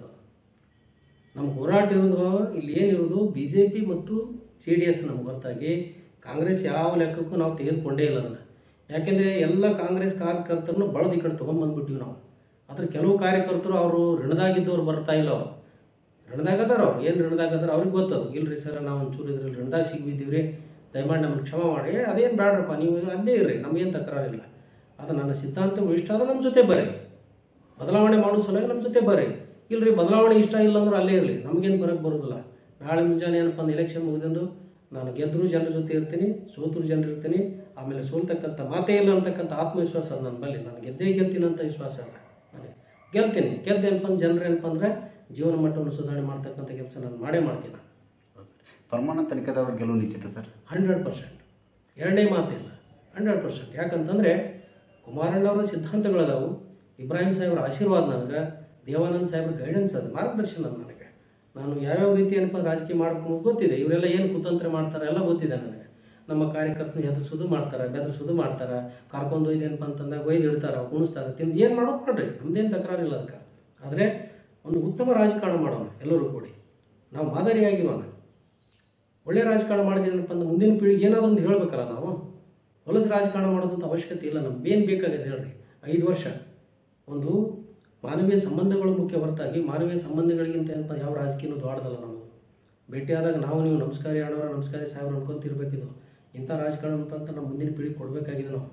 ನಮ್ಮ ಹೋರಾಟ ಇರೋದು ಇಲ್ಲಿ ಏನಿರೋದು ಬಿ ಜೆ ಪಿ ಮತ್ತು ಜೆ ಡಿ ಎಸ್ ನಮ್ಗೆ ಹೊರತಾಗಿ ಕಾಂಗ್ರೆಸ್ ಯಾವ ಲೆಕ್ಕಕ್ಕೂ ನಾವು ತೆಗೆದುಕೊಂಡೇ ಇಲ್ಲ ಅದನ್ನು ಯಾಕೆಂದರೆ ಎಲ್ಲ ಕಾಂಗ್ರೆಸ್ ಕಾರ್ಯಕರ್ತರನ್ನು ಬಳದು ಈ ಕಡೆ ತೊಗೊಂಬಂದ್ಬಿಟ್ಟಿವಿ ನಾವು ಅದ್ರ ಕೆಲವು ಕಾರ್ಯಕರ್ತರು ಅವರು ಋಣದಾಗಿದ್ದವ್ರು ಬರ್ತಾ ಇಲ್ಲ ಅವರು ಋಣದಾಗದಾರ ಅವ್ರು ಏನು ಋಣದಾಗದಾರ ಅವ್ರಿಗೆ ಗೊತ್ತದು ಇಲ್ರಿ ಸರ್ ನಾವು ಒಂಚೂರು ಇದ್ರಲ್ಲಿ ಋಣದಾಗ ಸಿಗ್ಬಿದ್ದೀವ್ರಿ ದಯಮಾಡಿ ನಮ್ಗೆ ಕ್ಷಮ ಮಾಡಿ ಏ, ಅದೇನು ಬೇಡ್ರಪ್ಪ ನೀವು ಅಲ್ಲೇ ಇರ್ರಿ ನಮಗೇನು ತಕರಾರಿಲ್ಲ ಅದು ನನ್ನ ಸಿದ್ಧಾಂತವು ಇಷ್ಟ ಆದ್ರೆ ನಮ್ಮ ಜೊತೆ ಬರ್ರಿ ಬದಲಾವಣೆ ಮಾಡೋ ಸಲುವಾಗಿ ನಮ್ಮ ಜೊತೆ ಬರ್ರಿ ಇಲ್ರಿ ಬದಲಾವಣೆ ಇಷ್ಟ ಇಲ್ಲ ಅಂದ್ರೆ ಅಲ್ಲೇ ಇರಲಿ ನಮಗೇನು ಬರೋಕ್ಕೆ ಬರೋದಿಲ್ಲ ನಾಳೆ ಮುಂಜಾನೆ ಏನಪ್ಪ ಅಂದ್ರೆ ಎಲೆಕ್ಷನ್ ಮುಗಿದಂದು ನಾನು ಗೆದ್ದರೂ ಜನರ ಜೊತೆ ಇರ್ತೀನಿ ಸೋತರು ಜನರು ಇರ್ತೀನಿ ಆಮೇಲೆ ಸೋಲ್ತಕ್ಕಂಥ ಮಾತೇ ಇಲ್ಲ ಅಂತಕ್ಕಂಥ ಆತ್ಮವಿಶ್ವಾಸ ಅದ ನನ್ನ ಬಳಿ ನಾನು ಗೆದ್ದೇ ಗೆಲ್ತೀನಿ ಅಂತ ವಿಶ್ವಾಸ ಅದ ನನಗೆ ಗೆಲ್ತೀನಿ ಗೆದ್ದ ಏನಪ್ಪ ಅಂದ್ರೆ ಜನರು ಏನಪ್ಪ ಅಂದ್ರೆ ಜೀವನ ಮಟ್ಟವನ್ನು ಸುಧಾರಣೆ ಮಾಡ್ತಕ್ಕಂಥ ಕೆಲಸ ನಾನು ಮಾಡೇ ಮಾಡ್ತೀನಿ ನಾನು ಪ್ರಮಾಣ ತನಿಖೆದವ್ರ ಗೆಲುವು ನಿಶ್ಚಿತ ಸರ್ ಹಂಡ್ರೆಡ್ ಪರ್ಸೆಂಟ್ ಎರಡನೇ ಮಾತಿಲ್ಲ ಹಂಡ್ರೆಡ್ ಪರ್ಸೆಂಟ್ ಯಾಕಂತಂದರೆ ಕುಮಾರಣ್ಣವರ ಸಿದ್ಧಾಂತಗಳದಾವು ಇಬ್ರಾಹಿಂ ಸಾಹೇಬ್ರ ಆಶೀರ್ವಾದ ನನಗೆ ದೇವಾನಂದ ಸಾಹೇಬ್ರ ಗೈಡೆನ್ಸ್ ಅದು ಮಾರ್ಗದರ್ಶನ ಅದು ನನಗೆ ನಾನು ಯಾವ್ಯಾವ ರೀತಿ ಏನಪ್ಪ ರಾಜಕೀಯ ಮಾಡ್ಕೊಂಡು ಗೊತ್ತಿದೆ ಇವರೆಲ್ಲ ಏನು ಕುತಂತ್ರ ಮಾಡ್ತಾರೆ ಎಲ್ಲ ಗೊತ್ತಿದೆ ನನಗೆ ನಮ್ಮ ಕಾರ್ಯಕರ್ತನ ಹೆದರ್ಸೋದು ಮಾಡ್ತಾರೆ ಬೆದರ್ಸೋದು ಮಾಡ್ತಾರೆ ಕರ್ಕೊಂಡು ಒಯ್ದು ಏನಪ್ಪ ಅಂತಂದಾಗ ಒಯ್ದು ಇಡ್ತಾರೆ ಕುಣಿಸ್ತಾರೆ ತಿಂದು ಏನು ಮಾಡೋದು ಮಾಡ್ರಿ ನಮ್ದೇನು ತಕರಾರಿಲ್ಲ ಅದಕ್ಕೆ ಆದರೆ ಒಂದು ಉತ್ತಮ ರಾಜಕಾರಣ ಮಾಡೋಣ ಎಲ್ಲರೂ ಕೂಡಿ ನಾವು ಮಾದರಿಯಾಗಿರೋಣ ಒಳ್ಳೆ ರಾಜಕಾರಣ ಮಾಡಿದೇನಪ್ಪ ಅಂದ್ರೆ ಮುಂದಿನ ಪೀಳಿಗೆ ಏನಾದರೂ ಒಂದು ಹೇಳ್ಬೇಕಲ್ಲ ನಾವು ಹೊಲಸು ರಾಜಕಾರಣ ಮಾಡೋದಂತ ಅವಶ್ಯಕತೆ ಇಲ್ಲ ನಮ್ಗೆ ಏನು ಬೇಕಾಗಿದೆ ಹೇಳ್ರಿ ಐದು ವರ್ಷ ಒಂದು ಮಾನವೀಯ ಸಂಬಂಧಗಳು ಮುಖ್ಯ ಹೊರತಾಗಿ ಮಾನವೀಯ ಸಂಬಂಧಗಳಿಗಿಂತ ಏನಪ್ಪ ಯಾವ ರಾಜಕೀಯನೂ ದೊಡ್ಡದಲ್ಲ ನಾವು ಭೇಟಿಯಾದಾಗ ನಾವು ನೀವು ನಮಸ್ಕಾರ ಆಡೋರ ನಮಸ್ಕಾರ ಸಾಹೇಬ್ರು ಅನ್ಕೊಂತಿರ್ಬೇಕಿದು ಇಂಥ ರಾಜಕಾರಣ ಅಂತ ನಮ್ಮ ಮುಂದಿನ ಪೀಳಿಗೆ ಕೊಡಬೇಕಾಗಿದೆ ನಾವು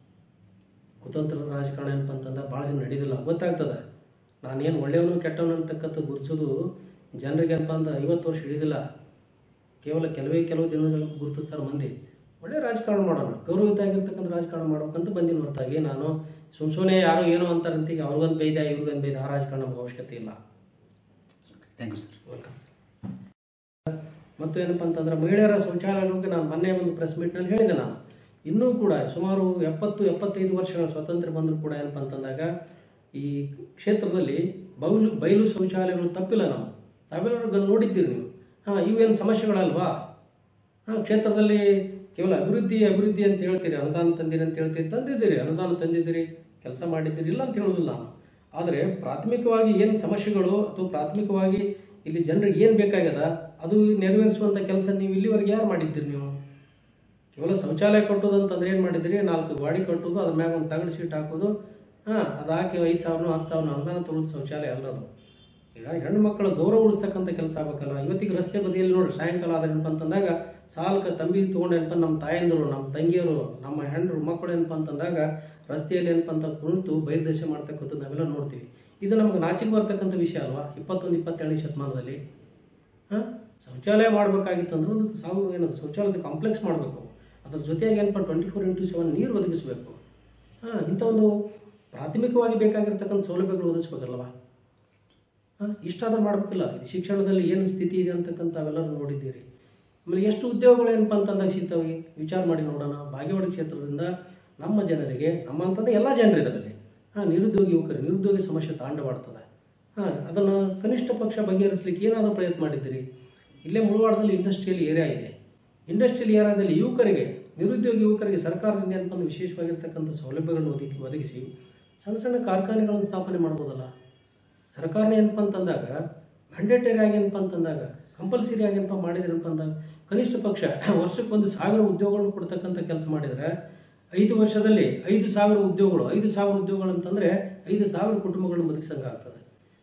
ಕುತಂತ್ರದ ರಾಜಕಾರಣ ಏನಪ್ಪ ಅಂತಂದ್ರೆ ಭಾಳ ದಿನ ನಡೆದಿಲ್ಲ ಗೊತ್ತಾಗ್ತದೆ ನಾನೇನು ಒಳ್ಳೆಯವನು ಕೆಟ್ಟವನು ಅಂತಕ್ಕಂಥ ಗುರುತಿಸೋದು ಜನರಿಗೆ ಏನಪ್ಪ ಅಂದ್ರೆ ಐವತ್ತು ವರ್ಷ ಹಿಡಿದಿಲ್ಲ ಕೇವಲ ಕೆಲವೇ ಕೆಲವು ದಿನಗಳು ಗುರುತಿಸ್ತಾರೆ ಮಂದಿ ಒಳ್ಳೆ ರಾಜಕಾರಣ ಮಾಡೋಣ ಗೌರವಯುತ ಆಗಿರ್ತಕ್ಕಂಥ ರಾಜಕಾರಣ ಮಾಡ್ಬೇಕಂತ ಬಂದಿನ ಹೊರತಾಗಿ ನಾನು ಸುಮ್ ಸುಮ್ಮನೆ ಯಾರೋ ಏನೋ ಅಂತಾರಂತ ಈಗ ಅವ್ರಿಗೊಂದು ಬೈದ ಇವ್ರಿಗೊಂದು ಬೈದ ಆ ರಾಜಕಾರಣ ನಮ್ಗೆ ಅವಶ್ಯಕತೆ ಇಲ್ಲ ಥ್ಯಾಂಕ್ ಯು ಸರ್ ವೆಲ್ಕಮ್ ಮತ್ತು ಏನಪ್ಪ ಅಂತಂದ್ರೆ ಮಹಿಳೆಯರ ಶೌಚಾಲಯದ ಬಗ್ಗೆ ನಾನು ಮೊನ್ನೆ ಒಂದು ಪ್ರೆಸ್ ಮೀಟ್ನಲ್ಲಿ ಹೇಳಿದೆ ನಾನು ಇನ್ನೂ ಕೂಡ ಸುಮಾರು ಎಪ್ಪತ್ತು ಎಪ್ಪತ್ತೈದು ವರ್ಷಗಳ ಸ್ವಾತಂತ್ರ್ಯ ಬಂದರೂ ಕೂಡ ಏನಪ್ಪ ಅಂತಂದಾಗ ಈ ಕ್ಷೇತ್ರದಲ್ಲಿ ಬಯಲು ಬಯಲು ಶೌಚಾಲಯಗಳು ತಪ್ಪಿಲ್ಲ ನಾವು ತಾವೆಲ್ಲರೂ ಗನ್ ನೋಡಿದ್ದೀರಿ ನೀವು ಹಾಂ ಇವೇನು ಸಮಸ್ಯೆಗಳಲ್ವಾ ಹಾಂ ಕ್ಷೇತ್ರದಲ್ಲಿ ಕೇವಲ ಅಭಿವೃದ್ಧಿ ಅಭಿವೃದ್ಧಿ ಅಂತ ಹೇಳ್ತೀರಿ ಅನುದಾನ ತಂದಿರಿ ಅಂತ ಹೇಳ್ತೀರಿ ತಂದಿದ್ದೀರಿ ಅನುದಾನ ತಂದಿದ್ದೀರಿ ಕೆಲಸ ಮಾಡಿದ್ದೀರಿ ಇಲ್ಲ ಅಂತ ಹೇಳೋದಿಲ್ಲ ನಾನು ಆದರೆ ಪ್ರಾಥಮಿಕವಾಗಿ ಏನು ಸಮಸ್ಯೆಗಳು ಅಥವಾ ಪ್ರಾಥಮಿಕವಾಗಿ ಇಲ್ಲಿ ಜನರಿಗೆ ಏನು ಬೇಕಾಗ್ಯದ ಅದು ನೆರವೇರಿಸುವಂಥ ಕೆಲಸ ನೀವು ಇಲ್ಲಿವರೆಗೆ ಯಾರು ಮಾಡಿದ್ದೀರಿ ನೀವು ಕೇವಲ ಶೌಚಾಲಯ ಕಟ್ಟೋದು ಅಂತಂದ್ರೆ ಏನು ಮಾಡಿದ್ದೀರಿ ನಾಲ್ಕು ಗಾಡಿ ಕಟ್ಟೋದು ಅದ್ರ ಮ್ಯಾಗ ಒಂದು ತಗಡು ಸೀಟ್ ಹಾಕೋದು ಹಾಂ ಅದು ಹಾಕಿ ಐದು ಸಾವಿರ ಹತ್ತು ಸಾವಿರ ಅನುದಾನ ತೊಗೊಳೋದು ಶೌಚಾಲಯ ಅಲ್ಲ ಅದು ಈಗ ಹೆಣ್ಣು ಮಕ್ಕಳ ಗೌರವ ಉಳಿಸ್ತಕ್ಕಂಥ ಕೆಲಸ ಆಗ್ಬೇಕಲ್ಲ ಇವತ್ತಿಗೆ ರಸ್ತೆ ಬದಿಯಲ್ಲಿ ನೋಡಿ ಸಾಯಂಕಾಲ ಆದ್ರೆ ಏನಪ್ಪ ಅಂತಂದಾಗ ಸಾಲಕ್ಕೆ ತಂಬಿ ತೊಗೊಂಡು ಏನಪ್ಪ ನಮ್ಮ ತಾಯಂದಿರು ನಮ್ಮ ತಂಗಿಯರು ನಮ್ಮ ಹೆಣ್ಣು ಮಕ್ಕಳು ಏನಪ್ಪ ಅಂತಂದಾಗ ರಸ್ತೆಯಲ್ಲಿ ಏನಪ್ಪ ಅಂತ ಕುಳಿತು ಬೈರ್ದಶೆ ಮಾಡ್ತಕ್ಕಂಥದ್ದು ನಾವೆಲ್ಲ ನೋಡ್ತೀವಿ ಇದು ನಮ್ಗೆ ನಾಚಿಕೆ ಬರ್ತಕ್ಕಂಥ ವಿಷಯ ಅಲ್ವಾ ಇಪ್ಪತ್ತೊಂದು ಇಪ್ಪತ್ತೆರಡನೇ ಶತಮಾನದಲ್ಲಿ ಹಾಂ ಶೌಚಾಲಯ ಮಾಡಬೇಕಾಗಿತ್ತು ಅಂದ್ರೆ ಒಂದು ಸಾವು ಏನದು ಶೌಚಾಲಯದ ಕಾಂಪ್ಲೆಕ್ಸ್ ಮಾಡಬೇಕು ಅದ್ರ ಜೊತೆಗೆ ಏನಪ್ಪ ಟ್ವೆಂಟಿ ಫೋರ್ ಇಂಟು ಸೆವೆನ್ ನೀರು ಒದಗಿಸಬೇಕು ಹಾಂ ಇಂಥ ಒಂದು ಪ್ರಾಥಮಿಕವಾಗಿ ಬೇಕಾಗಿರ್ತಕ್ಕಂಥ ಸೌಲಭ್ಯಗಳು ಒದಗಿಸ್ಬೇಕಲ್ವಾ ಹಾಂ ಇಷ್ಟಾದ್ರೂ ಮಾಡಬೇಕಿಲ್ಲ ಇದು ಶಿಕ್ಷಣದಲ್ಲಿ ಏನು ಸ್ಥಿತಿ ಇದೆ ಅಂತಕ್ಕಂಥ ಅವೆಲ್ಲರೂ ನೋಡಿದ್ದೀರಿ ಆಮೇಲೆ ಎಷ್ಟು ಉದ್ಯೋಗಗಳು ಏನಪ್ಪ ಅಂತಂದಾಗ ಸಿಗ್ತವೆ ವಿಚಾರ ಮಾಡಿ ನೋಡೋಣ ಬಾಗೇವಾಡಿ ಕ್ಷೇತ್ರದಿಂದ ನಮ್ಮ ಜನರಿಗೆ ನಮ್ಮಂಥದ್ದು ಎಲ್ಲ ಜನರಿದ್ದಾರೆ ಹಾಂ ನಿರುದ್ಯೋಗಿ ಯುವಕರು ನಿರುದ್ಯೋಗಿ ಸಮಸ್ಯೆ ತಾಂಡವಾಡ್ತದೆ ಹಾಂ ಅದನ್ನು ಕನಿಷ್ಠ ಪಕ್ಷ ಬಗೆಹರಿಸಲಿಕ್ಕೆ ಏನಾದರೂ ಪ್ರಯತ್ನ ಮಾಡಿದ್ದೀರಿ ಇಲ್ಲೇ ಮುಳವಾಡದಲ್ಲಿ ಇಂಡಸ್ಟ್ರಿಯಲ್ ಏರಿಯಾ ಇದೆ ಇಂಡಸ್ಟ್ರಿಯಲ್ ಏರಿಯಾದಲ್ಲಿ ಯುವಕರಿಗೆ ನಿರುದ್ಯೋಗಿ ಯುವಕರಿಗೆ ಸರ್ಕಾರದಿಂದ ಏನಪ್ಪ ಅಂದ್ರೆ ವಿಶೇಷವಾಗಿರ್ತಕ್ಕಂಥ ಸೌಲಭ್ಯಗಳನ್ನು ಒದಗಿ ಒದಗಿಸಿ ಸಣ್ಣ ಸಣ್ಣ ಕಾರ್ಖಾನೆಗಳನ್ನು ಸ್ಥಾಪನೆ ಮಾಡ್ಬೋದಲ್ಲ ಸರ್ಕಾರನೇ ಏನಪ್ಪ ಅಂತಂದಾಗ ಮ್ಯಾಂಡೇಟರಿ ಆಗಿ ಏನಪ್ಪ ಅಂತಂದಾಗ ಕಂಪಲ್ಸರಿ ಆಗಿ ಏನಪ್ಪ ಮಾಡಿದ್ರಪ್ಪ ಅಂದಾಗ ಕನಿಷ್ಠ ಪಕ್ಷ ವರ್ಷಕ್ಕೆ ಒಂದು ಸಾವಿರ ಉದ್ಯೋಗಗಳನ್ನು ಕೊಡ್ತಕ್ಕಂಥ ಕೆಲಸ ಮಾಡಿದರೆ ಐದು ವರ್ಷದಲ್ಲಿ ಐದು ಸಾವಿರ ಉದ್ಯೋಗಗಳು ಐದು ಸಾವಿರ ಉದ್ಯೋಗಗಳು ಅಂತಂದರೆ ಐದು ಸಾವಿರ ಕುಟುಂಬಗಳನ್ನು ಬದುಕಿಸಂಗೆ ಆಗ್ತದೆ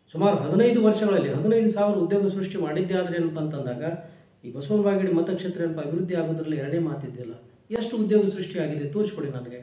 ಸುಮಾರು ಹದಿನೈದು ವರ್ಷಗಳಲ್ಲಿ ಹದಿನೈದು ಸಾವಿರ ಉದ್ಯೋಗ ಸೃಷ್ಟಿ ಮಾಡಿದ್ದೆ ಆದರೆ ಏನಪ್ಪ ಅಂತಂದಾಗ ಈ ಬಸವನ ಬಾಗೇಡಿ ಮತಕ್ಷೇತ್ರ ಏನಪ್ಪ ಅಭಿವೃದ್ಧಿ ಆಗೋದ್ರಲ್ಲಿ ಎರಡನೇ ಮಾತಿದ್ದಿಲ್ಲ ಎಷ್ಟು ಉದ್ಯೋಗ ಸೃಷ್ಟಿ ಆಗಿದೆ ತೋರಿಸ್ಕೊಡಿ ನನಗೆ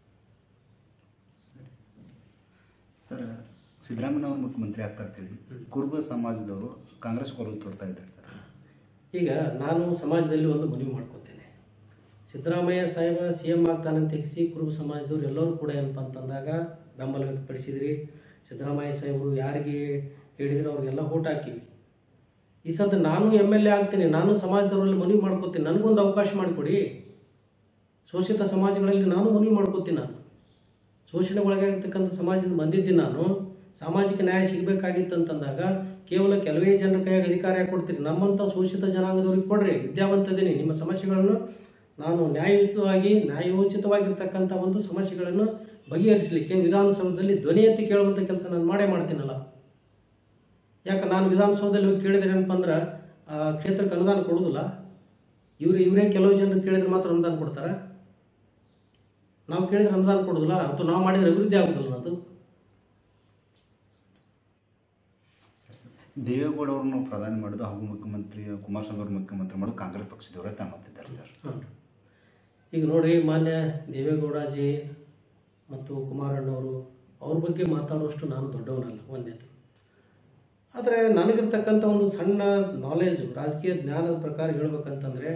ಸರ್ ಸಿದ್ದರಾಮಯ್ಯ ಅವರು ಮುಖ್ಯಮಂತ್ರಿ ಆಗ್ತಾರೆ ಅಂತೇಳಿ ಕುರುಬ ಸಮಾಜದವರು ಕಾಂಗ್ರೆಸ್ ಕೊರಗು ತೋರ್ತಾ ಇದ್ದಾರೆ ಸರ್ ಈಗ ನಾನು ಸಮಾಜದಲ್ಲಿ ಒಂದು ಮನವಿ ಮಾಡ್ಕೊತೇನೆ ಸಿದ್ದರಾಮಯ್ಯ ಸಾಹೇಬ ಸಿ ಎಂ ಆಗ್ತಾನಂತ ತೆಗಿಸಿ ಕುರುಬ ಸಮಾಜದವ್ರು ಎಲ್ಲರೂ ಕೂಡ ಏನಪ್ಪ ಅಂತಂದಾಗ ಬೆಂಬಲ ವ್ಯಕ್ತಪಡಿಸಿದ್ರಿ ಸಿದ್ದರಾಮಯ್ಯ ಸಾಹೇಬರು ಯಾರಿಗೆ ಹೇಳಿದ್ರು ಅವ್ರಿಗೆಲ್ಲ ಓಟ್ ಹಾಕಿವಿ ಈ ಸದ್ಯ ನಾನು ಎಮ್ ಎಲ್ ಎ ಆಗ್ತೀನಿ ನಾನು ಸಮಾಜದವರಲ್ಲಿ ಮನವಿ ಮಾಡ್ಕೋತೀನಿ ನನಗೊಂದು ಅವಕಾಶ ಮಾಡಿಕೊಡಿ ಶೋಷಿತ ಸಮಾಜಗಳಲ್ಲಿ ನಾನು ಮನವಿ ಮಾಡ್ಕೋತೀನಿ ನಾನು ಶೋಷಣೆ ಒಳಗಾಗಿರ್ತಕ್ಕಂಥ ಸಮಾಜದಿಂದ ಬಂದಿದ್ದೀನಿ ನಾನು ಸಾಮಾಜಿಕ ನ್ಯಾಯ ಸಿಗಬೇಕಾಗಿತ್ತು ಅಂತಂದಾಗ ಕೇವಲ ಕೆಲವೇ ಜನರ ಕೈಯಾಗ ಅಧಿಕಾರ ಯಾಕೆ ಕೊಡ್ತೀರಿ ನಮ್ಮಂಥ ಶೋಷಿತ ಜನಾಂಗದವ್ರಿಗೆ ಕೊಡ್ರಿ ವಿದ್ಯಾವಂತದೀನಿ ನಿಮ್ಮ ಸಮಸ್ಯೆಗಳನ್ನು ನಾನು ನ್ಯಾಯಯುತವಾಗಿ ನ್ಯಾಯೋಚಿತವಾಗಿರ್ತಕ್ಕಂಥ ಒಂದು ಸಮಸ್ಯೆಗಳನ್ನು ಬಗೆಹರಿಸಲಿಕ್ಕೆ ವಿಧಾನಸೌಧದಲ್ಲಿ ಧ್ವನಿ ಎತ್ತಿ ಕೇಳುವಂಥ ಕೆಲಸ ನಾನು ಮಾಡೇ ಮಾಡ್ತೀನಲ್ಲ ಯಾಕೆ ನಾನು ವಿಧಾನಸೌಧದಲ್ಲಿ ಹೋಗಿ ಕೇಳಿದ್ರೆ ಏನಪ್ಪ ಅಂದ್ರೆ ಆ ಕ್ಷೇತ್ರಕ್ಕೆ ಅನುದಾನ ಕೊಡೋದಿಲ್ಲ ಇವ್ರು ಇವರೇ ಕೆಲವು ಜನರು ಕೇಳಿದ್ರೆ ಮಾತ್ರ ಅನುದಾನ ಕೊಡ್ತಾರ ನಾವು ಕೇಳಿದ್ರೆ ಅನುದಾನ ಕೊಡೋದಿಲ್ಲ ಅಥವಾ ನಾವು ಮಾಡಿದ್ರೆ ಅಭಿವೃದ್ಧಿ ಆಗೋದಿಲ್ಲ ಅದು ದೇವೇಗೌಡ ಅವ್ರನ್ನು ಪ್ರಧಾನಿ ಮಾಡೋದು ಹಾಗೂ ಮುಖ್ಯಮಂತ್ರಿ ಕುಮಾರಸ್ವಾಮಿ ಅವರು ಮುಖ್ಯಮಂತ್ರಿ ಮಾಡೋದು ಕಾಂಗ್ರೆಸ್ ಪಕ್ಷದವರೇ ತಾನುತ್ತಿದ್ದಾರೆ ಸರ್ ಹಾಂ ಈಗ ನೋಡಿ ಮಾನ್ಯ ದೇವೇಗೌಡಾಜಿ ಮತ್ತು ಕುಮಾರಣ್ಣವರು ಅವ್ರ ಬಗ್ಗೆ ಮಾತಾಡುವಷ್ಟು ನಾನು ದೊಡ್ಡವನಲ್ಲ ಒಂದೇದು ಆದರೆ ನನಗಿರ್ತಕ್ಕಂಥ ಒಂದು ಸಣ್ಣ ನಾಲೆಜು ರಾಜಕೀಯ ಜ್ಞಾನದ ಪ್ರಕಾರ ಹೇಳ್ಬೇಕಂತಂದರೆ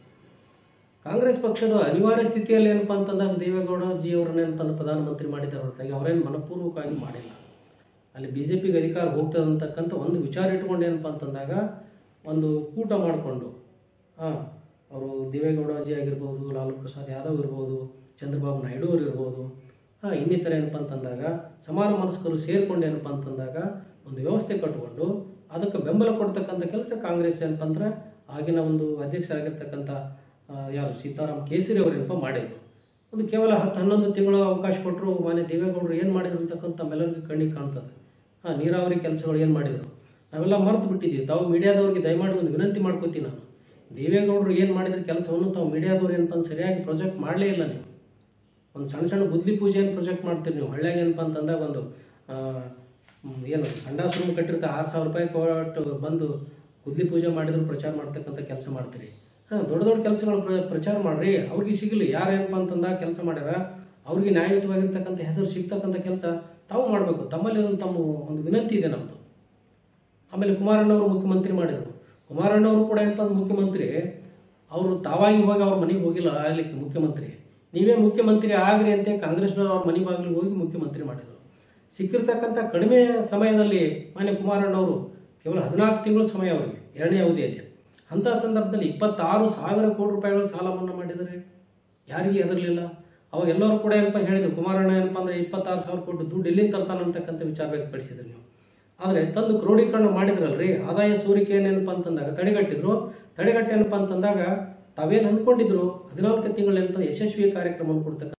ಕಾಂಗ್ರೆಸ್ ಪಕ್ಷದ ಅನಿವಾರ್ಯ ಸ್ಥಿತಿಯಲ್ಲಿ ಏನಪ್ಪ ಅಂತಂದಾಗ ದೇವೇಗೌಡಜಿ ಅವ್ರನ್ನ ಏನಪ್ಪ ಅಂದ್ರೆ ಪ್ರಧಾನಮಂತ್ರಿ ಮಾಡಿದ್ದಾರೆ ಹೊರತಾಗಿ ಅವರೇನು ಮನಪೂರ್ವಕವಾಗಿ ಮಾಡಿಲ್ಲ ಅಲ್ಲಿ ಬಿ ಜೆ ಪಿಗೆ ಅಧಿಕಾರ ಹೋಗ್ತದೆ ಅಂತಕ್ಕಂಥ ಒಂದು ವಿಚಾರ ಇಟ್ಕೊಂಡು ಏನಪ್ಪ ಅಂತಂದಾಗ ಒಂದು ಕೂಟ ಮಾಡಿಕೊಂಡು ಹಾಂ ಅವರು ದೇವೇಗೌಡಜಿ ಆಗಿರ್ಬೋದು ಲಾಲು ಪ್ರಸಾದ್ ಯಾದವ್ ಇರ್ಬೋದು ಚಂದ್ರಬಾಬು ನಾಯ್ಡು ಅವರು ಇರ್ಬೋದು ಹಾಂ ಇನ್ನಿತರ ಏನಪ್ಪ ಅಂತಂದಾಗ ಸಮಾನ ಮನಸ್ಕರು ಸೇರ್ಕೊಂಡು ಏನಪ್ಪ ಅಂತಂದಾಗ ಒಂದು ವ್ಯವಸ್ಥೆ ಕಟ್ಟಿಕೊಂಡು ಅದಕ್ಕೆ ಬೆಂಬಲ ಕೊಡ್ತಕ್ಕಂಥ ಕೆಲಸ ಕಾಂಗ್ರೆಸ್ ಏನಪ್ಪ ಅಂದ್ರೆ ಆಗಿನ ಒಂದು ಅಧ್ಯಕ್ಷರಾಗಿರ್ತಕ್ಕಂಥ ಆ, ಯಾರು ಸೀತಾರಾಮ್ ಕೇಸರಿ ಅವರು ಏನಪ್ಪ ಮಾಡಿದರು ಒಂದು ಕೇವಲ ಹತ್ತು ಹನ್ನೊಂದು ತಿಂಗಳು ಅವಕಾಶ ಕೊಟ್ಟರು ಮಾನ್ಯ ದೇವೇಗೌಡರು ಏನು ಮಾಡಿದ್ರು ಅಂತಕ್ಕಂಥ ಮೆಲ್ಲರಿಗೆ ಕಣ್ಣಿಗೆ ಕಾಣ್ತದೆ ಹಾಂ ನೀರಾವರಿ ಕೆಲಸಗಳು ಏನು ಮಾಡಿದರು ನಾವೆಲ್ಲ ಮರೆತು ಬಿಟ್ಟಿದ್ದೀವಿ ತಾವು ಮೀಡಿಯಾದವ್ರಿಗೆ ದಯಮಾಡಿ ಒಂದು ವಿನಂತಿ ಮಾಡ್ಕೋತೀನಿ ನಾನು ದೇವೇಗೌಡರು ಏನು ಮಾಡಿದ್ರೆ ಕೆಲಸವನ್ನು ತಾವು ಮೀಡಿಯಾದವ್ರು ಏನಪ್ಪ ಅಂತ ಸರಿಯಾಗಿ ಪ್ರೊಜೆಕ್ಟ್ ಮಾಡಲೇ ಇಲ್ಲ ನೀವು ಒಂದು ಸಣ್ಣ ಸಣ್ಣ ಬುದ್ಧಿ ಪೂಜೆಯನ್ನು ಪ್ರೊಜೆಕ್ಟ್ ಮಾಡ್ತೀರಿ ನೀವು ಹಳ್ಳಿಯಾಗ ಏನಪ್ಪ ಅಂತಂದಾಗ ಒಂದು ಆ, ಮ್, ಏನು ಸಂಡಾಸ ರೂಮ್ ಕಟ್ಟಿರ್ತಾ ಆರು ಸಾವಿರ ರೂಪಾಯಿ ಕೊಟ್ಟು ಬಂದು ಗುದ್ಲಿ ಪೂಜೆ ಮಾಡಿದ್ರು ಪ್ರಚಾರ ಮಾಡ್ತಕ್ಕಂಥ ಕೆಲಸ ಮಾಡ್ತೀರಿ ಹಾಂ ದೊಡ್ಡ ದೊಡ್ಡ ಕೆಲಸಗಳು ಪ್ರ ಪ್ರಚಾರ ಮಾಡ್ರಿ ಅವ್ರಿಗೆ ಸಿಗಲಿ ಯಾರು ಏನಪ್ಪ ಅಂತಂದಾಗ ಕೆಲಸ ಮಾಡ್ಯಾರ ಅವ್ರಿಗೆ ನ್ಯಾಯಯುತವಾಗಿರ್ತಕ್ಕಂಥ ಹೆಸರು ಸಿಗ್ತಕ್ಕಂಥ ಕೆಲಸ ತಾವು ಮಾಡಬೇಕು ತಮ್ಮಲ್ಲಿ ಒಂದು ತಮ್ಮ ಒಂದು ವಿನಂತಿ ಇದೆ ನಮ್ಮದು ಆಮೇಲೆ ಕುಮಾರಣ್ಣವರು ಮುಖ್ಯಮಂತ್ರಿ ಮಾಡಿದರು ಕುಮಾರಣ್ಣವರು ಕೂಡ ಏನಪ್ಪ ಅಂದ್ರೆ ಮುಖ್ಯಮಂತ್ರಿ ಅವರು ತಾವಾಗಿ ಹೋಗಿ ಅವ್ರ ಮನೆಗೆ ಹೋಗಿಲ್ಲ ಆಗ್ಲಿಕ್ಕೆ ಮುಖ್ಯಮಂತ್ರಿ ನೀವೇ ಮುಖ್ಯಮಂತ್ರಿ ಆಗ್ರಿ ಅಂತ ಕಾಂಗ್ರೆಸ್ನವ್ರು ಅವ್ರ ಮನೆ ಬಾಗಿಲಿಗೆ ಹೋಗಿ ಮುಖ್ಯಮಂತ್ರಿ ಮಾಡಿದರು ಸಿಕ್ಕಿರ್ತಕ್ಕಂಥ ಕಡಿಮೆ ಸಮಯದಲ್ಲಿ ಮಾನ್ಯ ಕುಮಾರಣ್ಣವರು ಕೇವಲ ಹದಿನಾಲ್ಕು ತಿಂಗಳು ಸಮಯ ಅವರಿಗೆ ಎರಡನೇ ಅವಧಿಯಲ್ಲಿ ಅಂಥ ಸಂದರ್ಭದಲ್ಲಿ ಇಪ್ಪತ್ತಾರು ಸಾವಿರ ಕೋಟಿ ರೂಪಾಯಿಗಳು ಸಾಲ ಮನ್ನಾ ಮಾಡಿದರೆ ಯಾರಿಗೆ ಹೆದರಲಿಲ್ಲ ಅವಾಗ ಎಲ್ಲರೂ ಕೂಡ ಏನಪ್ಪ ಹೇಳಿದ್ರು ಕುಮಾರಣ್ಣ ಏನಪ್ಪ ಅಂದ್ರೆ ಇಪ್ಪತ್ತಾರು ಸಾವಿರ ಕೋಟಿ ದುಡ್ಡು ಎಲ್ಲಿಂದ ತರ್ತಾನಂತಕ್ಕಂಥ ವಿಚಾರ ವ್ಯಕ್ತಪಡಿಸಿದ್ರು ನೀವು ಆದರೆ ತಂದು ಕ್ರೋಢೀಕರಣ ಮಾಡಿದ್ರಲ್ರಿ ಆದಾಯ ಸೋರಿಕೆ ಏನಪ್ಪ ಅಂತಂದಾಗ ತಡೆಗಟ್ಟಿದ್ರು ತಡೆಗಟ್ಟಿ ಏನಪ್ಪ ಅಂತಂದಾಗ ತಾವೇನು ಅಂದ್ಕೊಂಡಿದ್ರು ಹದಿನಾಲ್ಕು ತಿಂಗಳು ಏನಪ್ಪ ಯಶಸ್ವಿ ಕಾರ್ಯಕ್ರಮವನ್ನು ಕೊಡ್ತಕ್ಕ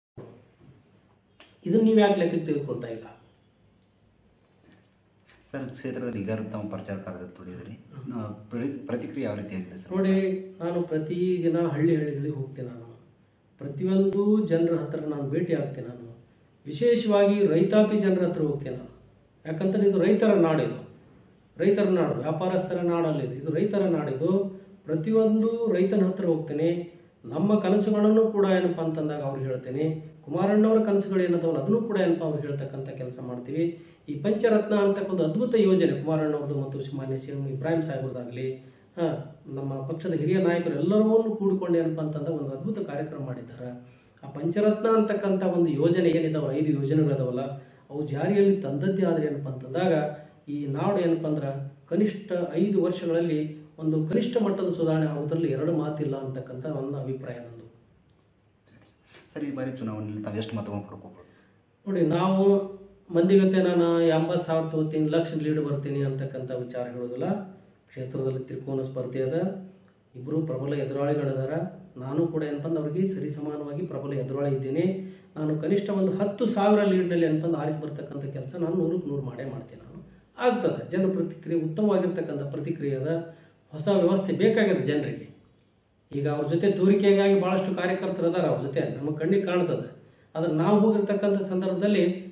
ಇದನ್ನ ನೀವು ಯಾಕೆ ಲೆಕ್ಕಕ್ಕೆ ತೆಗೆದುಕೊಳ್ತಾ ಇಲ್ಲ ಸರ್ ಕ್ಷೇತ್ರದಲ್ಲಿ ಈಗ ತಾವು ಪ್ರಚಾರ ಕಾರ್ಯದಲ್ಲಿ ತೊಡಗಿದ್ರಿ ಆ, ಪ್ರತಿ- ಪ್ರತಿಕ್ರಿಯೆ ಯಾವ ರೀತಿ ಆಗಿದೆ ಸರ್ ನೋಡಿ ನಾನು ಪ್ರತಿದಿನ ಹಳ್ಳಿ ಹಳ್ಳಿಗಳಿಗೆ ಹೋಗ್ತೇನೆ ನಾನು ಪ್ರತಿಯೊಂದು ಜನರ ಹತ್ರ ನಾನು ಭೇಟಿ ಆಗ್ತೇನೆ ನಾನು ವಿಶೇಷವಾಗಿ ರೈತಾಪಿ ಜನರ ಹತ್ರ ಹೋಗ್ತೇನೆ ನಾನು ಯಾಕಂತಂದ್ರೆ ಇದು ರೈತರ ನಾಡಿದು ರೈತರ ನಾಡು ವ್ಯಾಪಾರಸ್ಥರ ನಾಡಲ್ಲಿದೆ ಇದು ರೈತರ ನಾಡಿದು ಪ್ರತಿಯೊಂದು ರೈತನ ಹತ್ರ ಹೋಗ್ತೇನೆ ನಮ್ಮ ಕನಸುಗಳನ್ನು ಕೂಡ ಏನಪ್ಪ ಅಂತಂದಾಗ ಅವ್ರಿಗೆ ಹೇಳ್ತೇನೆ ಕುಮಾರಣ್ಣವರ ಕನಸುಗಳು ಏನದವಲ್ಲ ಅದನ್ನು ಕೂಡ ಏನಪ್ಪ ಅವ್ರು ಹೇಳ್ತಕ್ಕಂಥ ಕೆಲಸ ಮಾಡ್ತೀವಿ ಈ ಪಂಚರತ್ನ ಅಂತಕ್ಕ ಒಂದು ಅದ್ಭುತ ಯೋಜನೆ ಕುಮಾರಣ್ಣವ್ರದ್ದು ಮತ್ತು ಮಾನ್ಯ ಸಿ ಎಂ ಇಬ್ರಾಹಿಂ ಸಾಹೇಬ್ರದ್ದಾಗಲಿ ಹಾಂ ನಮ್ಮ ಪಕ್ಷದ ಹಿರಿಯ ನಾಯಕರು ಎಲ್ಲರನ್ನೂ ಕೂಡಿಕೊಂಡು ಏನಪ್ಪ ಅಂತಂದ್ರೆ ಒಂದು ಅದ್ಭುತ ಕಾರ್ಯಕ್ರಮ ಮಾಡಿದ್ದಾರೆ ಆ ಪಂಚರತ್ನ ಅಂತಕ್ಕಂಥ ಒಂದು ಯೋಜನೆ ಏನಿದಾವಲ್ಲ ಐದು ಯೋಜನೆಗಳಿದಾವಲ್ಲ ಅವು ಜಾರಿಯಲ್ಲಿ ತಂದದ್ದೇ ಆದರೆ ಏನಪ್ಪ ಅಂತಂದಾಗ ಈ ನಾಡು ಏನಪ್ಪ ಅಂದ್ರೆ ಕನಿಷ್ಠ ಐದು ವರ್ಷಗಳಲ್ಲಿ ಒಂದು ಕನಿಷ್ಠ ಮಟ್ಟದ ಸುಧಾರಣೆ ಆಗೋದ್ರಲ್ಲಿ ಎರಡು ಮಾತಿಲ್ಲ ಅಂತಕ್ಕಂಥ ಒಂದು ಅಭಿಪ್ರಾಯ ನಂದು ಸರ್ ಈ ಬಾರಿ ಚುನಾವಣೆಯಲ್ಲಿ ತಾವು ಎಷ್ಟು ಮತಗಳನ್ನು ಪಡ್ಕೋಬೋದು ನೋಡಿ ನಾವು ಮಂದಿ ಜೊತೆ ನಾನು ಎಂಬತ್ತು ಸಾವಿರ ತಗೋತೀನಿ ಲಕ್ಷ ಲೀಡ್ ಬರ್ತೀನಿ ಅಂತಕ್ಕಂಥ ವಿಚಾರ ಹೇಳೋದಿಲ್ಲ ಕ್ಷೇತ್ರದಲ್ಲಿ ತ್ರಿಕೋನ ಸ್ಪರ್ಧೆ ಅದ ಇಬ್ಬರು ಪ್ರಬಲ ಎದುರಾಳಿಗಳದಾರ ನಾನು ಕೂಡ ಏನಪ್ಪ ಅಂದ್ರೆ ಅವ್ರಿಗೆ ಸರಿ ಸಮಾನವಾಗಿ ಪ್ರಬಲ ಎದುರಾಳಿ ಇದ್ದೀನಿ ನಾನು ಕನಿಷ್ಠ ಒಂದು ಹತ್ತು ಸಾವಿರ ಲೀಡ್ನಲ್ಲಿ ಏನಪ್ಪ ಅಂದ್ರೆ ಆರಿಸಿ ಬರ್ತಕ್ಕಂಥ ಕೆಲಸ ನಾನು ನೂರಕ್ಕೆ ನೂರು ಮಾಡೇ ಮಾಡ್ತೀನಿ ನಾನು ಆಗ್ತದೆ ಜನ ಪ್ರತಿಕ್ರಿಯೆ ಉತ್ತಮವಾಗಿರ್ತಕ್ಕಂಥ ಪ್ರತಿಕ್ರಿಯೆ ಅದ ಹೊಸ ವ್ಯವಸ್ಥೆ ಬೇಕಾಗಿದೆ ಜನರಿಗೆ ಈಗ ಅವ್ರ ಜೊತೆ ತೋರಿಕೆಗಾಗಿ ಭಾಳಷ್ಟು ಕಾರ್ಯಕರ್ತರು ಅದಾರ ಅವ್ರ ಜೊತೆ ನಮ್ಮ ಕಣ್ಣಿಗೆ ಕಾಣ್ತದೆ ಆದ್ರೆ ನಾವು ಹೋಗಿರ್ತಕ್ಕಂಥ ಸಂದರ್ಭದಲ್ಲಿ